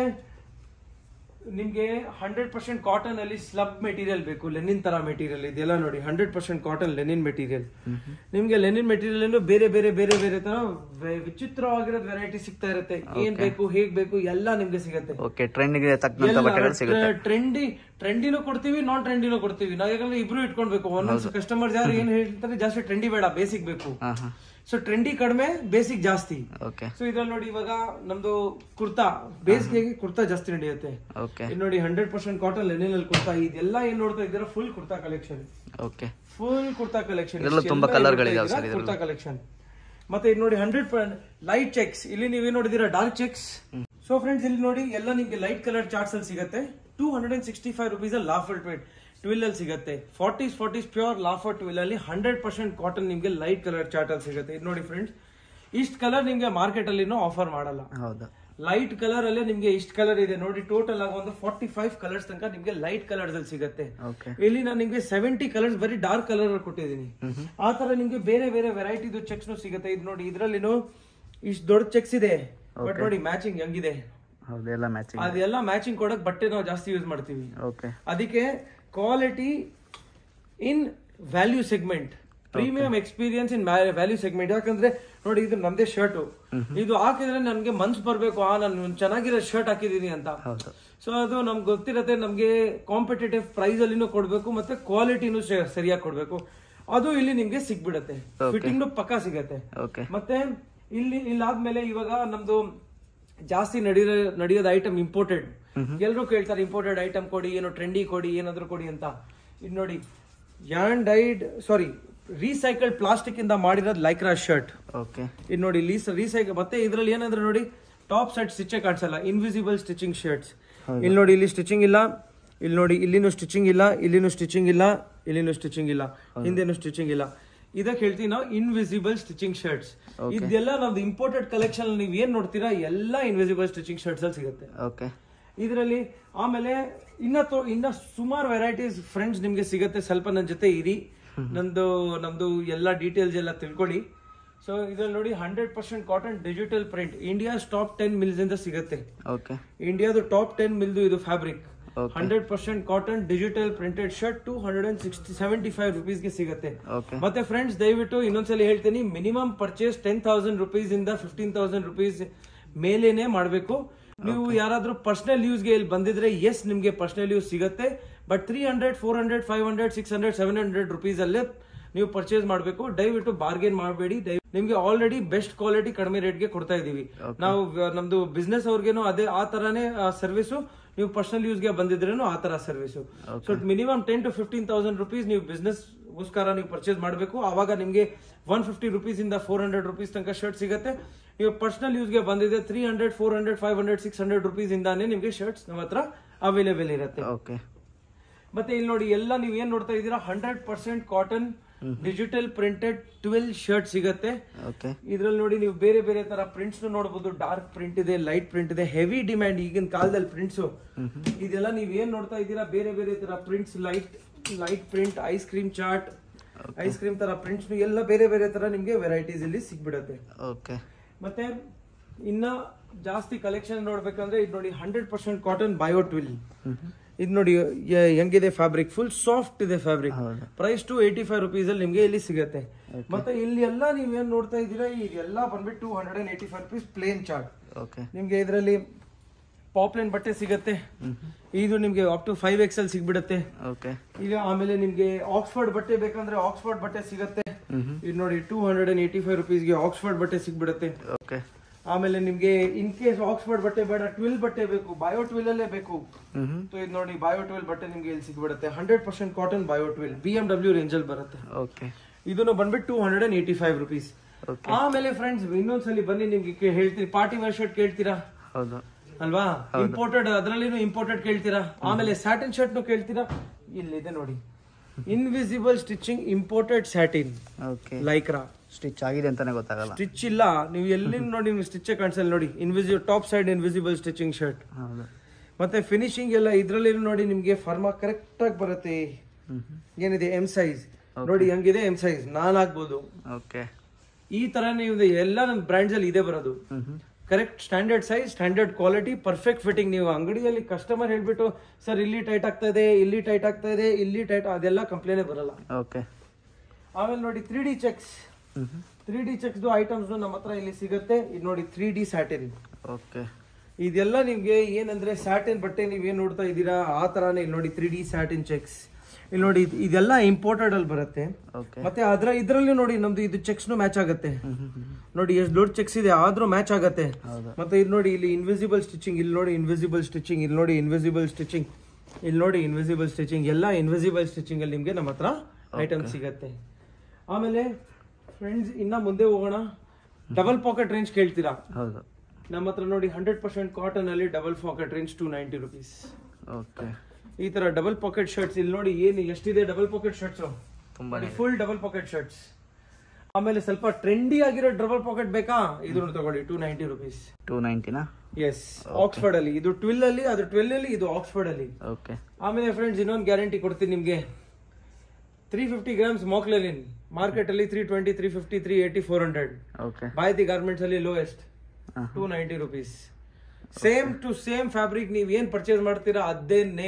ನಿಮ್ಗೆ ಹಂಡ್ರೆಡ್ ಪರ್ಸೆಂಟ್ ಕಾಟನ್ ಅಲ್ಲಿ ಸ್ಲಬ್ ಮೆಟೀರಿಯಲ್ ಬೇಕು ಲೆನಿನ್ ತರ ಮೆಟೀರಿಯಲ್ ಇದೆಲ್ಲ ನೋಡಿ hundred percent cotton linen material ನಿಮ್ಗೆ ಲೆನಿನ್ ಮೆಟೀರಿಯಲ್ ಬೇರೆ ಬೇರೆ ಬೇರೆ ಬೇರೆ ತರ ವೆ- ವಿಚಿತ್ರವಾಗಿರೋದ್ ವೆರೈಟಿ ಸಿಗ್ತಾ ಇರುತ್ತೆ ಏನ್ ಬೇಕು ಹೇಗ್ ಬೇಕು ಎಲ್ಲ ನಿಮ್ಗೆ ಸಿಗತ್ತೆ ಓಕೆ ಟ್ರೆಂಡ್ಗೆ ತಕ್ಕಂತ ಬಟ್ಟೆಗಳು ಸಿಗುತ್ತೆ ಟ್ರೆಂಡಿ ಟ್ರೆಂಡಿನೂ ಕೊಡ್ತೀವಿ ನಾನ್ ಟ್ರೆಂಡಿನೂ ಕೊಡ್ತೀವಿ ನಾವು ಯಾಕಂದ್ರೆ ಇಬ್ರು ಇಟ್ಕೊಳ್ಬೇಕು ಒಂದೊಂದು ಕಸ್ಟಮರ್ಸ್ ಯಾರು ಏನ್ ಹೇಳ್ತಾರೆ ಜಾಸ್ತಿ ಟ್ರೆಂಡಿ ಬೇಡ ಬೇಸಿಕ್ ಬೇಕು ಹಾ ಹಾ ಸೊ ಟ್ರೆಂಡಿ ಕಡಿಮೆ ಬೇಸಿಕ್ ಜಾಸ್ತಿ ಓಕೆ ಸೊ ಇದ್ರಲ್ಲಿ ನೋಡಿ ಇವಾಗ ನಮ್ದು ಕುರ್ತಾ ಬೇಸಿಗೆಗೆ ಕುರ್ತಾ ಜಾಸ್ತಿ ನಡೆಯುತ್ತೆ ಓಕೆ ಇದು ನೋಡಿ ಹಂಡ್ರೆಡ್ ಪರ್ಸೆಂಟ್ ಕಾಟನ್ ಲೆನಿನ್ ಅಲ್ಲಿ ಕುರ್ತಾ ಇದೆಲ್ಲ ಏನ್ ನೋಡ್ತಾ ಇದ್ದೀರಾ full kurta collection okay full kurta collection ಇದ್ರಲ್ಲೂ ತುಂಬಾ colourಗಳಿದಾವೆ sir ಇದ್ರಲ್ಲಿ. ಕುರ್ತಾ ಕಲೆಕ್ಷನ್ ಮತ್ತೆ ಇದು ನೋಡಿ ಹಂಡ್ರೆಡ್ ಲೈಟ್ ಚೆಕ್ಸ್ ಇಲ್ಲಿ ನೀವೇನ್ ನೋಡಿದೀರಾ ಡಾರ್ಕ್ ಚೆಕ್ಸ್ ಸೊ ಫ್ರೆಂಡ್ಸ್ ಇಲ್ಲಿ ನೋಡಿ ಎಲ್ಲ ನಿಮ್ಗೆ ಲೈಟ್ ಕಲರ್ ಚಾರ್ಟ್ಸ್ ಅಲ್ಲಿ ಸಿಗುತ್ತೆ two hundred and sixty five rupees ಅಲ್ಲಿ ಲಾಫರ್ ಟ್ವೇಟ್ ಟ್ವಿಲ್ ಅಲ್ಲಿ ಸಿಗುತ್ತೆ forties forties pure laffer twill ಅಲ್ಲಿ ಹಂಡ್ರೆಡ್ ಪರ್ಸೆಂಟ್ ಕಾಟನ್ ನಿಮ್ಗೆ ಲೈಟ್ ಕಲರ್ ಚಾರ್ಟ್ ಅಲ್ಲಿ ಸಿಗುತ್ತೆ ಇದು ನೋಡಿ ಫ್ರೆಂಡ್ಸ್ ಇಷ್ಟು ಕಲರ್ ನಿಮ್ಗೆ ಮಾರ್ಕೆಟ್ ಅಲ್ಲಿ ಆಫರ್ ಮಾಡಲ್ಲ ಹೌದು ಲೈಟ್ ಕಲರ್ ಅಲ್ಲೇ ನಿಮ್ಗೆ ಇಷ್ಟು ಕಲರ್ ಇದೆ ನೋಡಿ ಟೋಟಲ್ ಆಗಿ ಒಂದು ಫಾರ್ಟಿ ಫೈವ್ ಕಲರ್ಸ್ ತನಕ ನಿಮ್ಗೆ ಲೈಟ್ ಕಲರ್ಸ್ ಅಲ್ಲಿ ಸಿಗುತ್ತೆ ಓಕೆ ಇಲ್ಲಿ ನಾನು ನಿಮ್ಗೆ ಸೆವೆಂಟಿ ಕಲರ್ಸ್ ಬರೀ ಡಾರ್ಕ್ ಕಲರ್ ಕೊಟ್ಟಿದ್ದೀನಿ ಆ ತರ ನಿಮ್ಗೆ ಬೇರೆ ಬೇರೆ ವೆರೈಟಿದು ಚೆಕ್ಸ್ ಸಿಗುತ್ತೆ ಇದು ನೋಡಿ ಇದ್ರಲ್ಲಿನು ಇಷ್ಟು ದೊಡ್ಡ ಚೆಕ್ಸ್ ಇದೆ ಬಟ್ ನೋಡಿ ಮ್ಯಾಚಿಂಗ್ ಹೆಂಗಿದೆ ಹೌದು ಎಲ್ಲ ಮ್ಯಾಚಿಂಗ್ ಅದೆಲ್ಲ ಮ್ಯಾಚಿಂಗ್ ಕೊಡಕ್ ಬಟ್ಟೆ ನಾವು ಜಾಸ್ತಿ ಯೂಸ್ ಮಾಡ್ತೀವಿ ಓಕೆ ಅದಕ್ಕೆ quality in value segment premium experience in value segment ಯಾಕಂದ್ರೆ ನೋಡಿ ಇದು ನಮ್ದೇ ಶರ್ಟ್ ಇದು ಹಾಕಿದ್ರೆ ನನ್ಗೆ ಮನ್ಸ್ ಬರ್ಬೇಕು ಆ ನಾನು ಒಂದ್ ಚೆನ್ನಾಗಿರೋ ಶರ್ಟ್ ಹಾಕಿದೀನಿ ಅಂತ ಹೌದು ಸೊ ಅದು ನಮ್ಗೆ ಗೊತ್ತಿರತ್ತೆ ನಮ್ಗೆ ಕಾಂಪಿಟೇಟಿವ್ ಪ್ರೈಸ್ ಅಲ್ಲಿನೂ ಕೊಡ್ಬೇಕು ಮತ್ತೆ ಕ್ವಾಲಿಟಿನೂ ಸರಿಯಾಗಿ ಕೊಡ್ಬೇಕು ಅದು ಇಲ್ಲಿ ನಿಮ್ಗೆ ಸಿಗ್ಬಿಡತ್ತೆ ಫಿಟ್ಟಿಂಗ್ ಪಕ್ಕ ಸಿಗತ್ತೆ ಓಕೆ ಮತ್ತೆ ಇಲ್ಲಿ ಇಲ್ಲಾದ್ಮೇಲೆ ಇವಾಗ ನಮ್ದು ಜಾಸ್ತಿ ನಡೆಯೋ ನಡೆಯೋದು ಐಟಮ್ ಇಂಪೋರ್ಟೆಡ್ ಎಲ್ಲರೂ ಕೇಳ್ತಾರೆ ಇಂಪೋರ್ಟೆಡ್ ಐಟಮ್ ಕೊಡಿ ಏನೋ ಟ್ರೆಂಡಿ ಕೊಡಿ ಏನಾದ್ರು ಕೊಡಿ ಅಂತ ಇದು ನೋಡಿ ಯಾನ್ ಡೈಡ್ ಸಾರಿ ರೀಸೈಕಲ್ಡ್ ಪ್ಲಾಸ್ಟಿಕ್ ಇಂದ ಮಾಡಿರೋದು ಲೈಕ್ರಾ ಶರ್ಟ್ ಓಕೆ ಇದು ನೋಡಿ ಲೀಸ್ ರೀಸೈಕಲ್ ಮತ್ತೆ ಇದ್ರಲ್ಲಿ ಏನಂದ್ರೆ ನೋಡಿ ಟಾಪ್ ಸೈಡ್ ಸ್ಟಿಚ್ ಕಾಣಿಸಲ್ಲ ಇನ್ವಿಸಿಬಲ್ ಸ್ಟಿಚಿಂಗ್ ಶರ್ಟ್ಸ್ ಇಲ್ಲಿ ನೋಡಿ ಇಲ್ಲಿ ಸ್ಟಿಚಿಂಗ್ ಇಲ್ಲ ಇಲ್ಲಿ ನೋಡಿ ಇಲ್ಲಿನೂ ಸ್ಟಿಚಿಂಗ್ ಇಲ್ಲ ಇಲ್ಲಿನೂ ಸ್ಟಿಚಿಂಗ್ ಇಲ್ಲ ಇಲ್ಲಿನೂ ಸ್ಟಿಚಿಂಗ್ ಇಲ್ಲ ಹಿಂದೆನೂ ಸ್ಟಿಚಿಂಗ್ ಇಲ್ಲ ಇದಕ್ಕೆ ಹೇಳ್ತೀವಿ ನಾವು ಇನ್ವಿಸಿಬಲ್ ಸ್ಟಿಚಿಂಗ್ ಶರ್ಟ್ಸ್ ಇದೆಲ್ಲ ನಮ್ದು ಇಂಪೋರ್ಟೆಡ್ ಕಲೆಕ್ಷನ್ ನೀವು ಏನ್ ನೋಡ್ತೀರಾ ಎಲ್ಲ ಇನ್ವಿಸಿಬಲ್ ಸ್ಟಿಚಿಂಗ್ ಶರ್ಟ್ಸ್ ಅಲ್ಲಿ ಸಿಗುತ್ತೆ ಓಕೆ ಇದರಲ್ಲಿ ಆಮೇಲೆ ಇನ್ನ ತೋ ಇನ್ನ ಸುಮಾರು ವೆರೈಟೀಸ್ ಫ್ರೆಂಡ್ಸ್ ನಿಮ್ಗೆ ಸಿಗುತ್ತೆ ಸ್ವಲ್ಪ ನನ್ನ ಜೊತೆ ಇರಿ ನಂದು ನಮ್ದು ಎಲ್ಲ ಡೀಟೇಲ್ಸ್ ಎಲ್ಲ ತಿಳ್ಕೊಳ್ಳಿ ಸೊ ಇದ್ರಲ್ಲಿ ನೋಡಿ hundred percent cotton digital print India's top ten mills ಇಂದ ಸಿಗುತ್ತೆ ಓಕೆ ಇಂಡಿಯಾದು ಟಾಪ್ ಟೆನ್ ಮಿಲ್ದು ಇದು fabric Okay. Hundred percent cotton digital printed shirt two hundred and sixty seventy five ರುಪೀಸ್ಗೆ ಸಿಗುತ್ತೆ ಓಕೆ ಮತ್ತೆ ಫ್ರೆಂಡ್ಸ್ ದಯವಿಟ್ಟು ಇನ್ನೊಂದ್ಸಲಿ ಹೇಳ್ತೀನಿ minimum purchase ten thousand rupees ಇಂದ ಫಿಫ್ಟೀನ್ ತೌಸಂಡ್ ರುಪೀಸ್ ಮೇಲೇನೆ ಮಾಡಬೇಕು ನೀವು ಯಾರಾದ್ರೂ ಪರ್ಸನಲ್ ಯೂಸ್ಗೆ ಇಲ್ಲಿ ಬಂದಿದ್ರೆ ಎಸ್ ನಿಮ್ಗೆ ಪರ್ಸನಲ್ ಯೂಸ್ ಸಿಗುತ್ತೆ but three hundred four hundred five hundred six hundred seven hundred rupees ಅಲ್ಲೇ ನೀವು ಪರ್ಚೇಸ್ ಮಾಡಬೇಕು ದಯವಿಟ್ಟು ಬಾರ್ಗೇನ್ ಮಾಡಬೇಡಿ ನಿಮ್ಗೆ ಆಲ್ರೆಡಿ ಬೆಸ್ಟ್ ಕ್ವಾಲಿಟಿ ಕಡಿಮೆ ರೇಟ್ಗೆ ಕೊಡ್ತಾ ಇದೀವಿ ನಾವು ವ- ನಮ್ದು ಬಿಸ್ನೆಸ್ ಅವ್ರಿಗೇನು ಅದೇ ಆ ತರಾನೇ ಸರ್ವಿಸು ನೀವು ಪರ್ಸನಲ್ ಯೂಸ್ಗೆ ಬಂದಿದ್ರೇನು ಆ ತರ service so minimum ten to fifteen thousand rupees ನೀವು ಬಿಸ್ನೆಸ್ ಗೋಸ್ಕರ ನೀವು ಪರ್ಚೇಸ್ ಮಾಡಬೇಕು ಆವಾಗ ನಿಮಗೆ ಒನ್ ಫಿಫ್ಟಿ ರುಪೀಸ್ ಇಂದ ಫೋರ್ ಹಂಡ್ರೆಡ್ ರುಪೀಸ್ ತನಕ ಶರ್ಟ್ ಸಿಗುತ್ತೆ ನೀವು ಪರ್ಸನಲ್ ಯೂಸ್ಗೆ ಬಂದಿದೆ three hundred four hundred five hundred six hundred rupees ಇಂದಾನೆ ನಿಮಗೆ ಶರ್ಟ್ಸ್ ನಮ್ಮ ಹತ್ರ ಅವೈಲೇಬಲ್ ಇರುತ್ತೆ ಓಕೆ ಮತ್ತೆ ಇಲ್ಲಿ ನೋಡಿ ಎಲ್ಲ ನೀವು ಏನ್ ನೋಡ್ತಾ ಇದ್ದೀರಾ hundred percent cotton digital printed twill shirt ಸಿಗತ್ತೆ ಓಕೆ ಇದ್ರಲ್ಲಿ ನೋಡಿ ನೀವು ಬೇರೆ ಬೇರೆ ತರ ಪ್ರಿಂಟ್ಸ್ ನೋಡಬಹುದು ಡಾರ್ಕ್ ಪ್ರಿಂಟ್ ಇದೆ ಲೈಟ್ ಪ್ರಿಂಟ್ ಇದೆ ಹೆವಿ ಡಿಮ್ಯಾಂಡ್ ಈಗಿನ ಕಾಲದಲ್ಲಿ ಪ್ರಿಂಟ್ಸ್ ಇದೆಲ್ಲ ನೀವು ಏನ್ ನೋಡ್ತಾ ಇದ್ದೀರಾ ಬೇರೆ ಬೇರೆ ತರ prints light light print ice cream chart ice cream ತರ ಪ್ರಿಂಟ್ಸ್ ಎಲ್ಲ ಬೇರೆ ಬೇರೆ ತರ ನಿಮ್ಗೆ ವೆರೈಟೀಸ್ ಇಲ್ಲಿ ಸಿಗ್ಬಿಡತ್ತೆ ಓಕೆ ಮತ್ತೆ ಇನ್ನ ಜಾಸ್ತಿ ಕಲೆಕ್ಷನ್ ನೋಡ್ಬೇಕಂದ್ರೆ ಇದು ನೋಡಿ hundred percent cotton bio twill ಇದು ನೋಡಿ ಯ- ಹೆಂಗಿದೆ ಫ್ಯಾಬ್ರಿಕ್ ಫುಲ್ ಸಾಫ್ಟ್ ಇದೆ ಫ್ಯಾಬ್ರಿಕ್ ಹೌದು. Price two eighty five rupees ಅಲ್ಲಿ ನಿಮ್ಗೆ ಇಲ್ಲಿ ಸಿಗುತ್ತೆ ಮತ್ತೆ ಇಲ್ಲಿ ಎಲ್ಲ ನೀವೇನ್ ನೋಡ್ತಾ ಇದ್ದೀರಾ ಇದೆಲ್ಲ ಬಂದ್ಬಿಟ್ಟು two hundred and eighty five rupees plain chart okay ನಿಮ್ಗೆ ಇದರಲ್ಲಿ ಪಾಪ್ಲೈನ್ ಬಟ್ಟೆ ಸಿಗತ್ತೆ ಇದು ನಿಮ್ಗೆ up to five X L ಸಿಗ್ಬಿಡತ್ತೆ ಓಕೆ ಈಗ ಆಮೇಲೆ ನಿಮ್ಗೆ ಆಕ್ಸ್ಫರ್ಡ್ ಬಟ್ಟೆ ಬೇಕಂದ್ರೆ ಆಕ್ಸ್ಫರ್ಡ್ ಬಟ್ಟೆ ಸಿಗತ್ತೆ ಇದು ನೋಡಿ two hundred and eighty five ರುಪೀಸ್ಗೆ ಆಕ್ಸ್ಫರ್ಡ್ ಬಟ್ಟೆ ಸಿಗ್ಬಿಡತ್ತೆ ಓಕೆ ಆಮೇಲೆ ನಿಮ್ಗೆ ಇನ್ ಕೇಸ್ ಆಕ್ಸ್ಫರ್ಡ್ ಬಟ್ಟೆ ಬೇಡ ಟ್ವಿಲ್ ಬಟ್ಟೆ ಬೇಕು ಬಯೋ ಟ್ವಿಲ್ ಅಲ್ಲೇ ಬೇಕು ಹ್ಮ್ ಸೊ ಇದು ನೋಡಿ ಬಯೋ ಟ್ವಿಲ್ ಬಟ್ಟೆ ನಿಮ್ಗೆ ಇಲ್ಲಿ ಸಿಗ್ಬಿಡುತ್ತೆ hundred percent cotton bio twill B M W range ಅಲ್ಲಿ ಬರುತ್ತೆ ಓಕೆ ಇದನ್ನು ಬಂದ್ಬಿಟ್ಟು two hundred and eighty five rupees okay ಆಮೇಲೆ ಫ್ರೆಂಡ್ಸ್ ಇನ್ನೊಂದ್ಸಲಿ ಬನ್ನಿ ನಿಮ್ಗೆ ಕೇ- ಹೇಳ್ತೀನಿ ಪಾರ್ಟಿ ವೇರ್ ಶರ್ಟ್ ಕೇಳ್ತೀರಾ ಹೌದು ಅಲ್ವಾ ಇಂಪೋರ್ಟೆಡ್ ಅದ್ರಲ್ಲಿನೂ ಇಂಪೋರ್ಟೆಡ್ ಕೇಳ್ತೀರಾ ಆಮೇಲೆ ಸ್ಯಾಟಿನ್ ಶರ್ಟ್ ನು ಕೇಳ್ತೀರಾ ಇಲ್ಲಿದೆ ನೋಡಿ invisible stitching imported satin okay Lycra stitch ಆಗಿದೆ ಅಂತಾನೆ ಗೊತ್ತಾಗಲ್ಲ ಸ್ಟಿಚ್ ಇಲ್ಲ ನೀವು ಎಲ್ಲಿ ನೋಡಿ ನಿಮ್ಗೆ ಸ್ಟಿಚ್ ಕಾಣಿಸಲ್ಲ ನೋಡಿ invisible top side invisible stitching shirt ಹೌದು ಮತ್ತೆ ಫಿನಿಶಿಂಗ್ ಎಲ್ಲ ಇದ್ರಲ್ಲಿ ನೋಡಿ ನಿಮ್ಗೆ ಫರ್ಮಾ ಕರೆಕ್ಟ್ ಆಗಿ ಬರುತ್ತೆ ಹ್ಮ್ ಏನಿದೆ ಎಂ ಸೈಜ್ ನೋಡಿ ಹೆಂಗಿದೆ ಎಂ ಸೈಜ್ ನಾನ್ ಆಗ್ಬೋದು ಓಕೆ ಈ ತರ ನೀವು ಎಲ್ಲ ನಮ್ಮ ಬ್ರ್ಯಾಂಡ್ಸ್ ಅಲ್ಲಿ ಇದೆ ಬರೋದು hmm hmm correct standard size standard quality perfect fitting ನೀವು ಅಂಗಡಿಯಲ್ಲಿ ಕಸ್ಟಮರ್ ಹೇಳ್ಬಿಟ್ಟು ಸರ್ ಇಲ್ಲಿ ಟೈಟ್ ಆಗ್ತಾ ಇದೆ ಇಲ್ಲಿ ಟೈಟ್ ಆಗ್ತಾ ಇದೆ ಇಲ್ಲಿ ಟೈಟ್ ಅದೆಲ್ಲ ಕಂಪ್ಲೇನೇ ಬರಲ್ಲ ಓಕೆ ಆಮೇಲೆ ನೋಡಿ three D checks hmm hmm three D checks items ನಮ್ಮ ಹತ್ರ ಇಲ್ಲಿ ಸಿಗುತ್ತೆ ಇದು ನೋಡಿ ತ್ರೀ ಡಿ ಸ್ಯಾಟಿನ್ ಓಕೆ ಇದೆಲ್ಲ ನಿಮ್ಗೆ ಏನಂದ್ರೆ ಸ್ಯಾಟಿನ್ ಬಟ್ಟೆ ನೀವ್ ಏನ್ ನೋಡ್ತಾ ಇದ್ದೀರಾ ಆ ತರಾನೇ ಇಲ್ಲಿ ನೋಡಿ ತ್ರೀ ಡಿ ಸ್ಯಾಟಿನ್ ಚೆಕ್ಸ್ ಇಲ್ಲಿ ನೋಡಿ ಇದ್- ಇದೆಲ್ಲ ಇಂಪೋರ್ಟೆಡ್ ಅಲ್ಲಿ ಬರುತ್ತೆ ಓಕೆ ಮತ್ತೆ ಅದ್ರ ಇದ್ರಲ್ಲಿ ನೋಡಿ ನಮ್ದು ಇದು ಚೆಕ್ಸ್ ಮ್ಯಾಚ್ ಆಗುತ್ತೆ ಹ್ಮ್ ಹ್ಮ್ ಹ್ಮ್ ನೋಡಿ ಎಷ್ಟು ದೊಡ್ಡ ಚೆಕ್ಸ್ ಇದೆ ಆದ್ರೂ ಮ್ಯಾಚ್ ಆಗತ್ತೆ ಹೌದು ಮತ್ತೆ ಇದು ನೋಡಿ ಇಲ್ಲಿ ಇನ್ವಿಸಿಬಲ್ ಸ್ಟಿಚಿಂಗ್ ಇಲ್ಲಿ ನೋಡಿ ಇನ್ವಿಸಿಬಲ್ ಸ್ಟಿಚಿಂಗ್ ಇಲ್ಲಿ ನೋಡಿ ಇನ್ವಿಸಿಬಲ್ ಸ್ಟಿಚಿಂಗ್ ಇಲ್ಲಿ ನೋಡಿ ಇನ್ವಿಸಿಬಲ್ ಸ್ಟಿಚಿಂಗ್ ಎಲ್ಲ ಇನ್ವಿಸಿಬಲ್ ಸ್ಟಿಚಿಂಗ್ ಅಲ್ಲಿ ನಿಮ್ಗೆ ನಮ್ಮ ಹತ್ರ ಐಟಮ್ ಸಿಗತ್ತೆ ಆಮೇಲೆ ಫ್ರೆಂಡ್ಸ್ ಇನ್ನ ಮುಂದೆ ಹೋಗೋಣ ಡಬಲ್ ಪಾಕೆಟ್ ರೇಂಜ್ ಕೇಳ್ತೀರಾ ಹೌದು ನಮ್ಮ ಹತ್ರ ನೋಡಿ ಹಂಡ್ರೆಡ್ ಪರ್ಸೆಂಟ್ ಕಾಟನ್ ಅಲ್ಲಿ double pocket range two ninety rupees okay ಈ ತರ ಡಬಲ್ ಪಾಕೆಟ್ ಶರ್ಟ್ಸ್ ಇಲ್ಲಿ ನೋಡಿ ಏನು ಎಷ್ಟಿದೆ ಡಬಲ್ ಪಾಕೆಟ್ ಶರ್ಟ್ಸ್ ತುಂಬಾ ಫುಲ್ ಡಬಲ್ ಪಾಕೆಟ್ ಶರ್ಟ್ಸ್ ಆಮೇಲೆ ಸ್ವಲ್ಪ ಟ್ರೆಂಡಿ ಆಗಿರೋ ಡಬಲ್ ಪಾಕೆಟ್ ಬೇಕಾ ಇದನ್ನು ತಗೊಳ್ಳಿ ಟೂ ನೈಂಟಿ ರುಪೀಸ್ ಟೂ ನೈಂಟಿನಾ ಎಸ್ ಆಕ್ಸ್ಫರ್ಡ್ ಅಲ್ಲಿ ಇದು ಟ್ವೆಲ್ ಅಲ್ಲಿ ಅದು ಟ್ವೆಲ್ ಅಲ್ಲಿ ಇದು ಆಕ್ಸ್ಫರ್ಡ್ ಅಲ್ಲಿ ಓಕೆ ಆಮೇಲೆ ಫ್ರೆಂಡ್ಸ್ ಇನ್ನೊಂದು ಗ್ಯಾರಂಟಿ ಕೊಡ್ತೀನಿ ನಿಮ್ಗೆ ತ್ರೀ ಫಿಫ್ಟಿ ಗ್ರಾಮ್ಸ್ ಮೋಕ್ಲೆಲಿನ್ ಮಾರ್ಕೆಟ್ ಅಲ್ಲಿ three twenty three fifty three eighty four hundred okay ಬಾಯ್ತಿ ಗಾರ್ಮೆಂಟ್ಸ್ ಅಲ್ಲಿ ಲೋಯೆಸ್ಟ್ ಹಾಂ two ninety rupees same to same fabric ನೀವ್ ಏನ್ ಪರ್ಚೇಸ್ ಮಾಡ್ತೀರಾ ಅದೇನೆ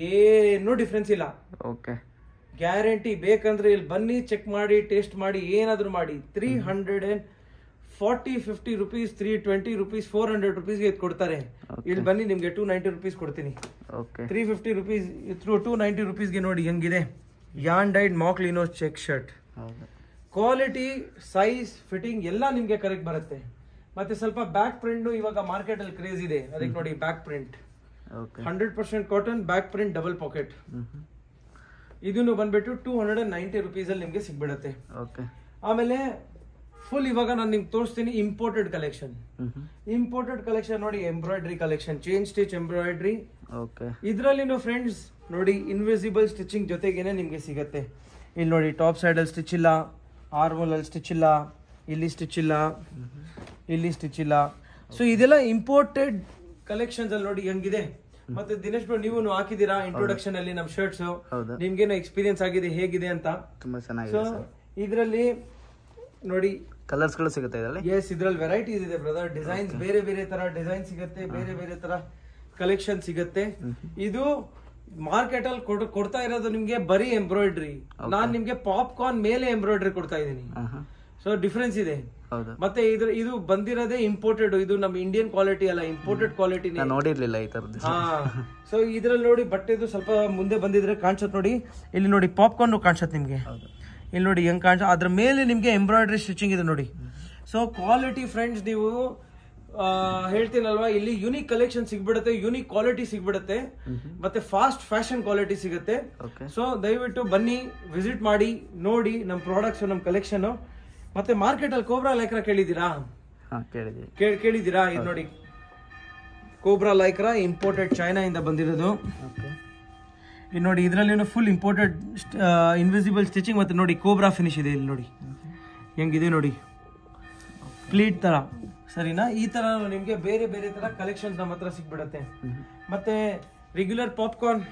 ಏನು ಡಿಫ್ರೆನ್ಸ್ ಇಲ್ಲ ಓಕೆ ಗ್ಯಾರಂಟಿ ಬೇಕಂದ್ರೆ ಇಲ್ಲಿ ಬನ್ನಿ ಚೆಕ್ ಮಾಡಿ ಟೇಸ್ಟ್ ಮಾಡಿ ಏನಾದ್ರೂ ಮಾಡಿ three hundred and forty fifty rupees three twenty rupees four hundred ರುಪೀಸ್ಗೆ ಇದು ಕೊಡ್ತಾರೆ ಇಲ್ಲಿ ಬನ್ನಿ ನಿಮ್ಗೆ ಟೂ ನೈಂಟಿ ರುಪೀಸ್ ಕೊಡ್ತೀನಿ okay three fifty rupees through two ninety ರುಪೀಸ್ಗೆ ನೋಡಿ ಹೆಂಗಿದೆ ಯಾನ್ ಡೈಡ್ ಮಾಕ್ಲಿನೋ ಚೆಕ್ ಶರ್ಟ್ ಹೌದು ಕ್ವಾಲಿಟಿ ಸೈಜ್ ಫಿಟ್ಟಿಂಗ್ ಎಲ್ಲ ನಿಮ್ಗೆ ಕರೆಕ್ಟ್ ಬರುತ್ತೆ ಮತ್ತೆ ಸ್ವಲ್ಪ ಬ್ಯಾಕ್ ಪ್ರಿಂಟ್ ಇವಾಗ ಮಾರ್ಕೆಟ್ ಅಲ್ಲಿ ಕ್ರೇಜ್ ಇದೆ ಅದಕ್ಕೆ ನೋಡಿ back print okay hundred percent cotton back print double pocket ಹ್ಮ್ ಹ್ಮ್ ಇದನ್ನು ಬಂದ್ಬಿಟ್ಟು two hundred and ninety rupees ಅಲ್ಲಿ ನಿಮ್ಗೆ ಸಿಗ್ಬಿಡುತ್ತೆ ಓಕೆ ಆಮೇಲೆ ಫುಲ್ ಇವಾಗ ನಾನು ನಿಮ್ಗೆ ತೋರಿಸ್ತೀನಿ imported collection hmm hmm imported collection ನೋಡಿ embroidery collection change stitch embroidery okay ಇದರಲ್ಲಿ ಫ್ರೆಂಡ್ಸ್ ನೋಡಿ ಇನ್ವಿಸಿಬಲ್ ಸ್ಟಿಚಿಂಗ್ ಜೊತೆಗೇನೆ ನಿಮ್ಗೆ ಸಿಗತ್ತೆ ಇಲ್ಲಿ ನೋಡಿ ಟಾಪ್ ಸೈಡ್ ಅಲ್ಲಿ ಸ್ಟಿಚ್ ಇಲ್ಲ ಆರ್ಮೋಲ್ ಅಲ್ಲಿ ಸ್ಟಿಚ್ ಇಲ್ಲ ಇಲ್ಲಿ ಸ್ಟಿಚ್ ಇಲ್ಲ ಇಲ್ಲಿ ಸ್ಟಿಚ್ ಇಲ್ಲ ಸೊ ಇದೆಲ್ಲ ಇಂಪೋರ್ಟೆಡ್ ಕಲೆಕ್ಷನ್ಸ್ ಅಲ್ಲಿ ನೋಡಿ ಹೆಂಗಿದೆ ಮತ್ತೆ ದಿನೇಶ್ ಬ್ರೋ ನೀವು ಹಾಕಿದೀರಾ ಇಂಟ್ರೊಡಕ್ಷನ್ ಅಲ್ಲಿ ನಮ್ ಶರ್ಟ್ಸ್ ಹೌದು ನಿಮ್ಗೇನೋ ಎಕ್ಸ್ಪೀರಿಯನ್ಸ್ ಆಗಿದೆ ಹೇಗಿದೆ ಅಂತ ತುಂಬಾ ಸೊ ಚೆನ್ನಾಗಿದೆ ಸರ್ ಇದರಲ್ಲಿ ನೋಡಿ ಕಲರ್ಸ್ಗಳು ಸಿಗುತ್ತೆ ಇದರಲ್ಲಿ ಎಸ್ ಇದ್ರಲ್ಲಿ ವೆರೈಟೀಸ್ ಇದೆ ಬ್ರದರ್ ಡಿಸೈನ್ಸ್ ಬೇರೆ ಬೇರೆ ತರ ಡಿಸೈನ್ ಸಿಗುತ್ತೆ ಬೇರೆ ಬೇರೆ ತರ ಕಲೆಕ್ಷನ್ ಸಿಗುತ್ತೆ ಇದು ಮಾರ್ಕೆಟ್ ಅಲ್ಲಿ ಕೊಡ್- ಕೊಡ್ತಾ ಇರೋದು ನಿಮ್ಗೆ ಬರೀ ಎಂಬ್ರಾಯ್ಡ್ರಿ ನಾನ್ ನಿಮ್ಗೆ ಪಾಪ್ಕಾರ್ನ್ ಮೇಲೆ ಎಂಬ್ರಾಯ್ಡ್ರಿ ಕೊಡ್ತಾ ಇದ್ದೀನಿ ಹಾಂ ಹಾಂ ಸೊ ಡಿಫ್ರೆನ್ಸ್ ಇದೆ ಹೌದು ಮತ್ತೆ ಇದ್ರ ಇದು ಬಂದಿರೋದೇ ಇಂಪೋರ್ಟೆಡ್ ಇದು ನಮ್ಮ ಇಂಡಿಯನ್ ಕ್ವಾಲಿಟಿ ಅಲ್ಲ ಇಂಪೋರ್ಟೆಡ್ ಕ್ವಾಲಿಟಿ ನಾನು ನೋಡಿರ್ಲಿಲ್ಲ ಈ ಥರದ್ದು ಹಾ ಸೊ ಇದ್ರಲ್ಲಿ ನೋಡಿ ಬಟ್ಟೆದು ಸ್ವಲ್ಪ ಮುಂದೆ ಬಂದಿದ್ರೆ ಕಾಣಿಸತ್ ನೋಡಿ ಇಲ್ಲಿ ನೋಡಿ ಪಾಪ್ಕಾರ್ನ್ ಕಾಣಿಸತ್ ನಿಮ್ಗೆ ಹೌದು ಇಲ್ಲಿ ನೋಡಿ ಹೆಂಗ್ ಕಾಣಿಸ ಅದ್ರ ಮೇಲೆ ನಿಮ್ಗೆ ಎಂಬ್ರಾಯ್ಡ್ರಿ ಸ್ಟಿಚಿಂಗ್ ಇದೆ ನೋಡಿ ಸೊ ಕ್ವಾಲಿಟಿ ಫ್ರೆಂಡ್ಸ್ ನೀವು ಆ, ಹೇಳ್ತೀನಲ್ವಾ ಇಲ್ಲಿ ಯುನಿಕ್ ಕಲೆಕ್ಷನ್ ಸಿಗ್ಬಿಡುತ್ತೆ ಯುನಿಕ್ ಕ್ವಾಲಿಟಿ ಸಿಗ್ಬಿಡುತ್ತೆ ಮತ್ತೆ ಫಾಸ್ಟ್ ಫ್ಯಾಷನ್ ಕ್ವಾಲಿಟಿ ಸಿಗುತ್ತೆ ಓಕೆ ಸೊ ದಯವಿಟ್ಟು ಬನ್ನಿ ವಿಸಿಟ್ ಮಾಡಿ ನೋಡಿ ನಮ್ಮ ಪ್ರಾಡಕ್ಟ್ಸ್ ನಮ್ಮ ಕಲೆಕ್ಷನ್ ಮತ್ತೆ ಮಾರ್ಕೆಟ್ ಅಲ್ಲಿ ಕೋಬ್ರಾ ಲೈಕ್ರಾ ಕೇಳಿದ್ದೀರಾ ಹಾಂ ಕೇಳಿದ್ದೀವಿ ಕೇಳ್ ಕೇಳಿದ್ದೀರಾ ಇದು ನೋಡಿ ಕೋಬ್ರಾ ಲೈಕ್ರಾ ಇಂಪೋರ್ಟೆಡ್ ಚೈನಾ ಇಂದ ಬಂದಿರೋದು ಓಕೆ ಇಲ್ಲಿ ನೋಡಿ ಇದರಲ್ಲಿ ಫುಲ್ ಇಂಪೋರ್ಟೆಡ್ ಇನ್ವಿಸಿಬಲ್ ಸ್ಟಿಚಿಂಗ್ ಮತ್ತೆ ನೋಡಿ ಕೋಬ್ರಾ ಫಿನಿಶ್ ಇದೆ ಇಲ್ಲಿ ನೋಡಿ ಹೆಂಗಿದೆ ನೋಡಿ ಪ್ಲೀಟ್ ತರ ಸರಿನಾ ಈ ತರ ನಿಮ್ಗೆ ಬೇರೆ ಬೇರೆ ತರ ಕಲೆಕ್ಷನ್ಸ್ ನಮ್ಮ ಹತ್ರ ಸಿಗ್ಬಿಡತ್ತೆ ಮತ್ತೆ ರೆಗ್ಯುಲರ್ ಪಾಪ್ಕಾರ್ನ್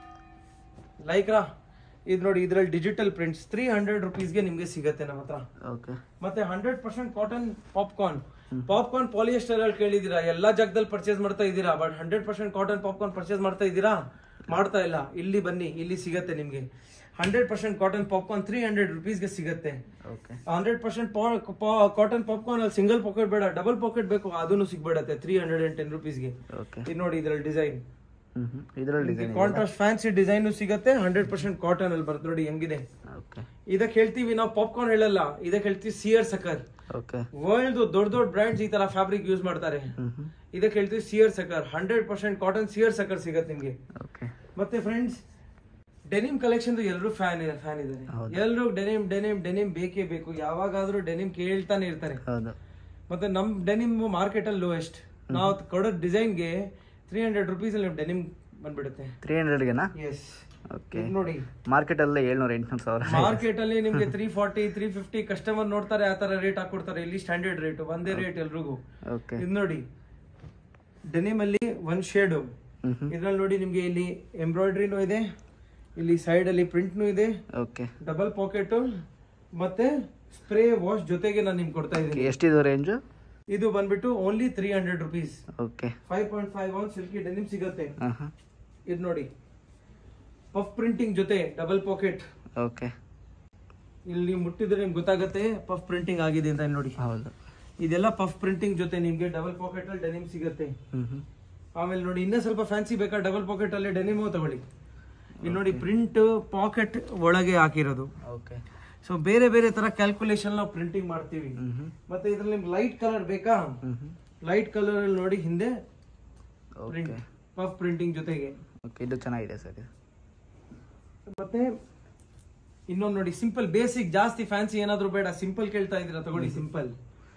ಲೈಕ್ರಾ ಇದು ನೋಡಿ ಇದ್ರಲ್ಲಿ ಡಿಜಿಟಲ್ ಪ್ರಿಂಟ್ಸ್ ತ್ರೀ ಹಂಡ್ರೆಡ್ ರುಪೀಸ್ಗೆ ನಿಮ್ಗೆ ಸಿಗತ್ತೆ ನಮ್ಮ ಹತ್ರ ಓಕೆ ಮತ್ತೆ hundred percent cotton popcorn popcorn polyester ಅಲ್ಲಿ ಕೇಳಿದೀರಾ ಎಲ್ಲಾ ಜಾಗದಲ್ಲಿ ಪರ್ಚೇಸ್ ಮಾಡ್ತಾ ಇದ್ದೀರಾ but hundred percent cotton popcorn purchase ಮಾಡ್ತಾ ಇದ್ದೀರಾ ಮಾಡ್ತಾ ಇಲ್ಲ ಇಲ್ಲಿ ಬನ್ನಿ ಇಲ್ಲಿ ಸಿಗತ್ತೆ ನಿಮ್ಗೆ hundred percent cotton popcorn three hundred ರುಪೀಸ್ಗೆ ಸಿಗತ್ತೆ okay hundred percent cotton popcorn ಅಲ್ಲಿ ಸಿಂಗಲ್ ಪಾಕೆಟ್ ಬೇಡ ಡಬಲ್ ಪಾಕೆಟ್ ಬೇಕು ಅದನ್ನು ಸಿಗ್ಬಿಡತ್ತೆ three hundred and ten ರುಪೀಸ್ಗೆ okay ಇದು ನೋಡಿ ಇದ್ರಲ್ಲಿ ಡಿಸೈನ್ ಹ್ಮ್ ಹ್ಮ್ ಇದರಲ್ಲಿ ಡಿಸೈನ್ ಕಾಂಟ್ರಾಸ್ಟ್ ಫ್ಯಾನ್ಸಿ ಡಿಸೈನ್ ಸಿಗತ್ತೆ ಹಂಡ್ರೆಡ್ ಪರ್ಸೆಂಟ್ ಕಾಟನ್ ಅಲ್ಲಿ ಬರುತ್ತೆ ನೋಡಿ ಹೆಂಗಿದೆ ಓಕೆ ಇದಕ್ಕೆ ಹೇಳ್ತೀವಿ ನಾವು ಪಾಪ್ಕಾರ್ನ್ ಹೇಳಲ್ಲ ಇದಕ್ಕೆ ಹೇಳ್ತೀವಿ ಸಿಯರ್ ಸಕರ್ ಓಕೆ ವರ್ಲ್ಡ್ ದೊಡ್ಡ ದೊಡ್ಡ ಬ್ರ್ಯಾಂಡ್ಸ್ ಈ ತರ ಫ್ಯಾಬ್ರಿಕ್ ಯೂಸ್ ಮಾಡ್ತಾರೆ ಹ್ಮ್ ಹ್ಮ್ ಇದಕ್ಕೆ ಹೇಳ್ತೀವಿ seersucker hundred percent cotton seersucker ಸಿಗತ್ತೆ ನಿಮ್ಗೆ ಓಕೆ ಮತ್ತೆ ಫ್ರೆಂಡ್ಸ್ ಡೆನಿಮ್ ಕಲೆಕ್ಷನ್ ಎಲ್ಲರೂ ಫ್ಯಾನ್ ಫ್ಯಾನ್ ಇದ್ದಾರೆ ಹೌದು. ಎಲ್ಲರೂ ಡೆನಿಮ್ ಡೆನಿಮ್ ಡೆನಿಮ್ ಬೇಕೇ ಬೇಕು ಯಾವಾಗಾದ್ರೂ ಡೆನಿಮ್ ಕೇಳ್ತಾನೆ ಇರ್ತಾರೆ ಹೌದು ಮತ್ತೆ ನಮ್ ಡೆನಿಮ್ ಮಾರ್ಕೆಟ್ ಅಲ್ಲಿ ಲೋಯೆಸ್ಟ್ ನಾವು ಕೊಡೋ ಡಿಸೈನ್ಗೆ ತ್ರೀ ಹಂಡ್ರೆಡ್ ರುಪೀಸ್ ಅಲ್ಲಿ ಡೆನಿಮ್ ಬಂದ್ಬಿಡುತ್ತೆ ತ್ರೀ ಹಂಡ್ರೆಡ್ಗೆನಾ ಎಸ್ ಓಕೆ ನೋಡಿ ಮಾರ್ಕೆಟಲ್ಲೇ ಏಳ್ನೂರು ಎಂಟ್ನೂರು ಸಾವಿರ ಮಾರ್ಕೆಟ್ ಅಲ್ಲಿ ನಿಮ್ಗೆ three forty three fifty customer ನೋಡ್ತಾರೆ ಆ ತರ ರೇಟ್ ಹಾಕೊಡ್ತಾರೆ ಇಲ್ಲಿ ಸ್ಟ್ಯಾಂಡರ್ಡ್ ರೇಟ್ ಒಂದೇ ರೇಟ್ ಎಲ್ರಿಗೂ ಓಕೆ ಇದು ನೋಡಿ ಡೆನಿಮ್ ಅಲ್ಲಿ ಒಂದ್ ಶೇಡು ಹ್ಮ್ ಹ್ಮ್ ಇದ್ರಲ್ಲಿ ನೋಡಿ ನಿಮ್ಗೆ ಇಲ್ಲಿ ಎಂಬ್ರಾಯ್ಡ್ರಿನೂ ಇದೆ ಇಲ್ಲಿ ಸೈಡ್ ಅಲ್ಲಿ ಪ್ರಿಂಟ್ನು ಇದೆ ಓಕೆ ಡಬಲ್ ಪಾಕೆಟ್ ಮತ್ತೆ ಸ್ಪ್ರೇ ವಾಶ್ ಜೊತೆಗೆ ನಾನು ನಿಮ್ಗೆ ಕೊಡ್ತಾ ಇದ್ದೀನಿ ಎಷ್ಟಿದು ರೇಂಜು ಇದು ಬಂದ್ಬಿಟ್ಟು only three hundred rupees okay five point five one silky denim ಸಿಗುತ್ತೆ ಹಾಂ ಹಾಂ ಇದು ನೋಡಿ ಪಫ್ ಪ್ರಿಂಟಿಂಗ್ ಜೊತೆ ಡಬಲ್ ಪಾಕೆಟ್ ಓಕೆ ಇಲ್ಲಿ ನೀವು ಮುಟ್ಟಿದ್ರೆ ನಿಮ್ಗೆ ಗೊತ್ತಾಗುತ್ತೆ ಪಫ್ ಪ್ರಿಂಟಿಂಗ್ ಆಗಿದೆ ಅಂತ ಇಲ್ಲಿ ನೋಡಿ ಹೌದು ಇದೆಲ್ಲ ಪಫ್ ಪ್ರಿಂಟಿಂಗ್ ಜೊತೆ ನಿಮ್ಗೆ ಡಬಲ್ ಪಾಕೆಟ್ ಅಲ್ಲಿ ಡೆನಿಮ್ ಸಿಗುತ್ತೆ ಹ್ಞೂ ಹ್ಞೂ ಆಮೇಲೆ ನೋಡಿ ಇನ್ನೂ ಸ್ವಲ್ಪ ಫ್ಯಾನ್ಸಿ ಬೇಕಾ ಡಬಲ್ ಪಾಕೆಟ್ ಅಲ್ಲಿ ಡೆನಿಮು ತಗೊಳ್ಳಿ ಇಲ್ಲಿ ನೋಡಿ ಪ್ರಿಂಟ್ ಪಾಕೆಟ್ ಒಳಗೆ ಹಾಕಿರೋದು ಓಕೆ ಸೊ ಬೇರೆ ಬೇರೆ ತರ ಕ್ಯಾಲ್ಕುಲೇಷನ್ ನಾವು ಪ್ರಿಂಟಿಂಗ್ ಮಾಡ್ತೀವಿ ಹ್ಞೂ ಹ್ಞೂ ಮತ್ತೆ ಇದ್ರಲ್ಲಿ ನಿಮ್ಗೆ ಲೈಟ್ ಕಲರ್ ಬೇಕಾ ಹ್ಞೂ ಹ್ಞೂ ಲೈಟ್ ಕಲರ್ ಅಲ್ಲಿ ನೋಡಿ ಹಿಂದೆ ಓಕೆ ಪ್ರಿಂಟ್ ಪಫ್ ಪ್ರಿಂಟಿಂಗ್ ಜೊತೆಗೆ ಓಕೆ ಇದು ಚೆನ್ನಾಗಿದೆ ಸರ್ ಇದು ಮತ್ತೆ ಇನ್ನೊಂದು ನೋಡಿ ಸಿಂಪಲ್ ಬೇಸಿಕ್ ಜಾಸ್ತಿ ಫ್ಯಾನ್ಸಿ ಏನಾದ್ರು ಬೇಡ ಸಿಂಪಲ್ ಕೇಳ್ತಾ ಇದ್ದೀರಾ ತಗೊಳ್ಳಿ ಸಿಂಪಲ್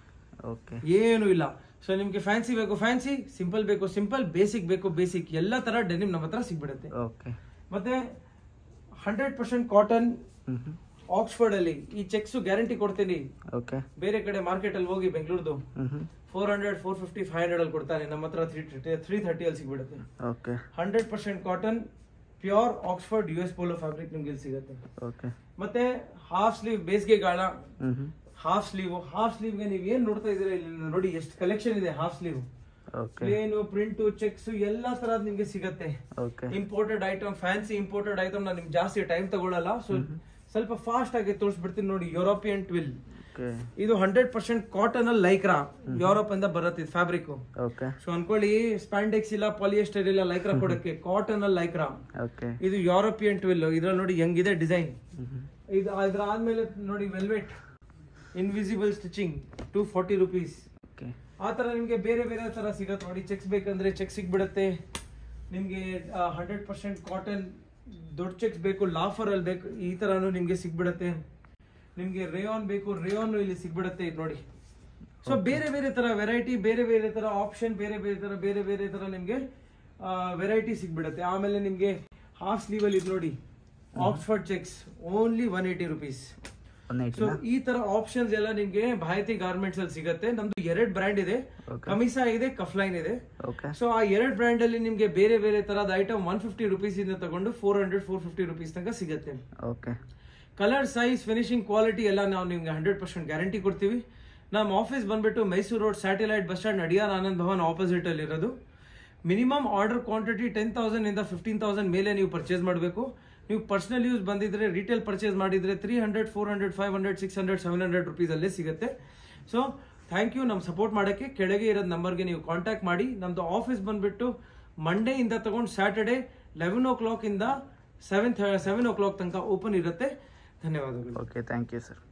ಓಕೆ ಏನು ಇಲ್ಲ ಸೊ ನಿಮ್ಗೆ ಫ್ಯಾನ್ಸಿ ಬೇಕು ಫ್ಯಾನ್ಸಿ ಸಿಂಪಲ್ ಬೇಕು ಸಿಂಪಲ್ ಬೇಸಿಕ್ ಬೇಕು ಬೇಸಿಕ್ ಎಲ್ಲ ತರ ಡೆನಿಮ್ ನಮ್ಮ ಹತ್ರ ಸಿಗ್ಬಿಡುತ್ತೆ ಓಕೆ ಮತ್ತೆ ಹಂಡ್ರೆಡ್ ಪರ್ಸೆಂಟ್ ಕಾಟನ್ ಹ್ಞೂ ಹ್ಞೂ ಆಕ್ಸ್ಫರ್ಡ್ ಅಲ್ಲಿ ಈ ಚೆಕ್ಸ್ ಗ್ಯಾರಂಟಿ ಕೊಡ್ತೀನಿ ಓಕೆ ಬೇರೆ ಕಡೆ ಮಾರ್ಕೆಟ್ ಅಲ್ಲಿ ಹೋಗಿ ಬೆಂಗಳೂರ್ದು ಹ್ಞೂ ಹ್ಞೂ four hundred four fifty five hundred ಅಲ್ಲಿ ಕೊಡ್ತಾನೆ ನಮ್ಮ ಹತ್ರ ತ್ರೀ ತ್ರೀ ಥರ್ಟಿ ಅಲ್ಲಿ ಸಿಗ್ಬಿಡುತ್ತೆ okay hundred percent cotton pure Oxford U S Polo fabric ನಿಮ್ಗೆ ಇಲ್ಲಿ ಸಿಗುತ್ತೆ ಓಕೆ ಮತ್ತೆ ಹಾಫ್ ಸ್ಲೀವ್ ಬೇಸಿಗೆ ಗಾಳ ಹ್ಞೂ ಹ್ಞೂ ಹಾಫ್ ಸ್ಲೀವ್ ಹಾಫ್ ಸ್ಲೀವ್ಗೆ ನೀವು ಏನ್ ನೋಡ್ತಾ ಇದೀರಾ ಇಲ್ಲಿ ನೋಡಿ ಎಷ್ಟು ಕಲೆಕ್ಷನ್ ಇದೆ half sleeve okay plain print checks ಎಲ್ಲಾ ತರದ್ ನಿಮ್ಗೆ ಸಿಗತ್ತೆ okay imported item fancy imported item ನಾನು ನಿಮ್ಗೆ ಜಾಸ್ತಿ ಟೈಮ್ ತಗೊಳ್ಳಲ್ಲ ಸೊ ಸ್ವಲ್ಪ ಫಾಸ್ಟ್ ಆಗಿ ತೋರಿಸ್ಬಿಡ್ತೀನಿ ನೋಡಿ ಯುರೋಪಿಯನ್ ಟ್ವಿಲ್ ಓಕೆ ಇದು ಹಂಡ್ರೆಡ್ ಪರ್ಸೆಂಟ್ ಕಾಟನ್ ಅಲ್ಲಿ ಲೈಕ್ರಾ ಯುರೋಪ್ ಇಂದ ಬರುತ್ತೆ ಫ್ಯಾಬ್ರಿಕ್ ಓಕೆ ಸೊ ಅನ್ಕೊಳ್ಳಿ ಸ್ಪ್ಯಾಂಡೆಕ್ಸ್ ಇಲ್ಲ ಪಾಲಿಯೆಸ್ಟರ್ ಇಲ್ಲ ಲೈಕ್ರಾ ಕೊಡಕ್ಕೆ ಕಾಟನ್ ಅಲ್ಲಿ ಲೈಕ್ರಾ ಓಕೆ ಇದು ಯುರೋಪಿಯನ್ ಟ್ವಿಲ್ ಇದ್ರಲ್ಲಿ ನೋಡಿ ಹೆಂಗಿದೆ ಡಿಸೈನ್ ಹ್ಞೂ ಹ್ಞೂ ಇದು ಅದ್ರ ಆದ್ಮೇಲೆ ನೋಡಿ velvet invisible stitching two forty rupees okay ಆ ತರ ನಿಮ್ಗೆ ಬೇರೆ ಬೇರೆ ತರ ಸಿಗತ್ತೆ ನೋಡಿ ಚೆಕ್ಸ್ ಬೇಕಂದ್ರೆ ಚೆಕ್ ಸಿಗ್ಬಿಡತ್ತೆ ನಿಮ್ಗೆ ಹಂಡ್ರೆಡ್ ಪರ್ಸೆಂಟ್ ಕಾಟನ್ ದೊಡ್ಡ ಚೆಕ್ಸ್ ಬೇಕು ಲಾಫರ್ ಅಲ್ಲಿ ಬೇಕು ಈ ತರಾನು ನಿಮ್ಗೆ ಸಿಗ್ಬಿಡತ್ತೆ ನಿಮ್ಗೆ ರೇಯಾನ್ ಬೇಕು ರೇಯಾನ್ ಇಲ್ಲಿ ಸಿಗ್ಬಿಡತ್ತೆ ಇದು ನೋಡಿ ಸೊ ಬೇರೆ ಬೇರೆ ತರ ವೆರೈಟಿ ಬೇರೆ ಬೇರೆ ತರ ಆಪ್ಷನ್ ಬೇರೆ ಬೇರೆ ತರ ಬೇರೆ ಬೇರೆ ತರ ನಿಮ್ಗೆ ವೆರೈಟಿ ಸಿಗ್ಬಿಡತ್ತೆ ಆಮೇಲೆ ನಿಮ್ಗೆ ಹಾಫ್ ಸ್ಲೀವ್ ಅಲ್ಲಿ ಇದು ನೋಡಿ Oxford checks only one eighty rupees one so ಏಯ್ಟಿನಾ ಈ ತರ ಆಪ್ಷನ್ಸ್ ಎಲ್ಲ ನಿಮ್ಗೆ ಭಾರತಿ ಗಾರ್ಮೆಂಟ್ಸ್ ಅಲ್ಲಿ ಸಿಗುತ್ತೆ ನಮ್ದು ಎರಡ್ ಬ್ರ್ಯಾಂಡ್ ಇದೆ Okay. ಕಮಿಸಾ ಇದೆ ಕಫ್ಲೈನ್ ಇದೆ ಓಕೆ ಸೊ ಆ ಎರಡ್ ಬ್ರ್ಯಾಂಡ್ ಅಲ್ಲಿ ನಿಮ್ಗೆ ಬೇರೆ ಬೇರೆ ತರದ ಐಟಮ್ ಒನ್ ಫಿಫ್ಟಿ ರುಪೀಸ್ ಇಂದ ತಗೊಂಡು four hundred four fifty rupees ತನಕ ಸಿಗುತ್ತೆ okay colour size finishing quality ಎಲ್ಲ ನಾವು ನಿಮ್ಗೆ ಹಂಡ್ರೆಡ್ ಪರ್ಸೆಂಟ್ ಗ್ಯಾರಂಟಿ ಕೊಡ್ತೀವಿ ನಮ್ಮ ಆಫೀಸ್ ಬಂದ್ಬಿಟ್ಟು Mysuru road satellite bus stand Adyar Anand Bhavan opposite ಅಲ್ಲಿ ಇರೋದು minimum order quantity ten thousand ಇಂದ ಫಿಫ್ಟೀನ್ ತೌಸಂಡ್ ಮೇಲೆ ನೀವು ಪರ್ಚೇಸ್ ಮಾಡಬೇಕು ನೀವು ಪರ್ಸನಲ್ ಯೂಸ್ ಬಂದಿದ್ರೆ ರಿಟೇಲ್ ಪರ್ಚೇಸ್ ಮಾಡಿದ್ರೆ three hundred four hundred five hundred six hundred seven hundred rupees ಅಲ್ಲೇ ಸಿಗುತ್ತೆ ಸೊ ಥ್ಯಾಂಕ್ ಯು ನಮ್ಮ ಸಪೋರ್ಟ್ ಮಾಡೋಕ್ಕೆ ಕೆಳಗೆ ಇರೋದು ನಂಬರ್ಗೆ ನೀವು ಕಾಂಟ್ಯಾಕ್ಟ್ ಮಾಡಿ ನಮ್ದು ಆಫೀಸ್ ಬಂದ್ಬಿಟ್ಟು ಮಂಡೇ ಇಂದ ತಗೊಂಡು ಸ್ಯಾಟರ್ಡೆ ಲೆವೆನ್ ಓ ಕ್ಲಾಕ್ ಇಂದ ಸೆವೆನ್ ಸೆವೆನ್ ಓ ಕ್ಲಾಕ್ ತನಕ ಓಪನ್ ಇರುತ್ತೆ ಧನ್ಯವಾದಗಳು ಓಕೆ ಥ್ಯಾಂಕ್ ಯು ಸರ್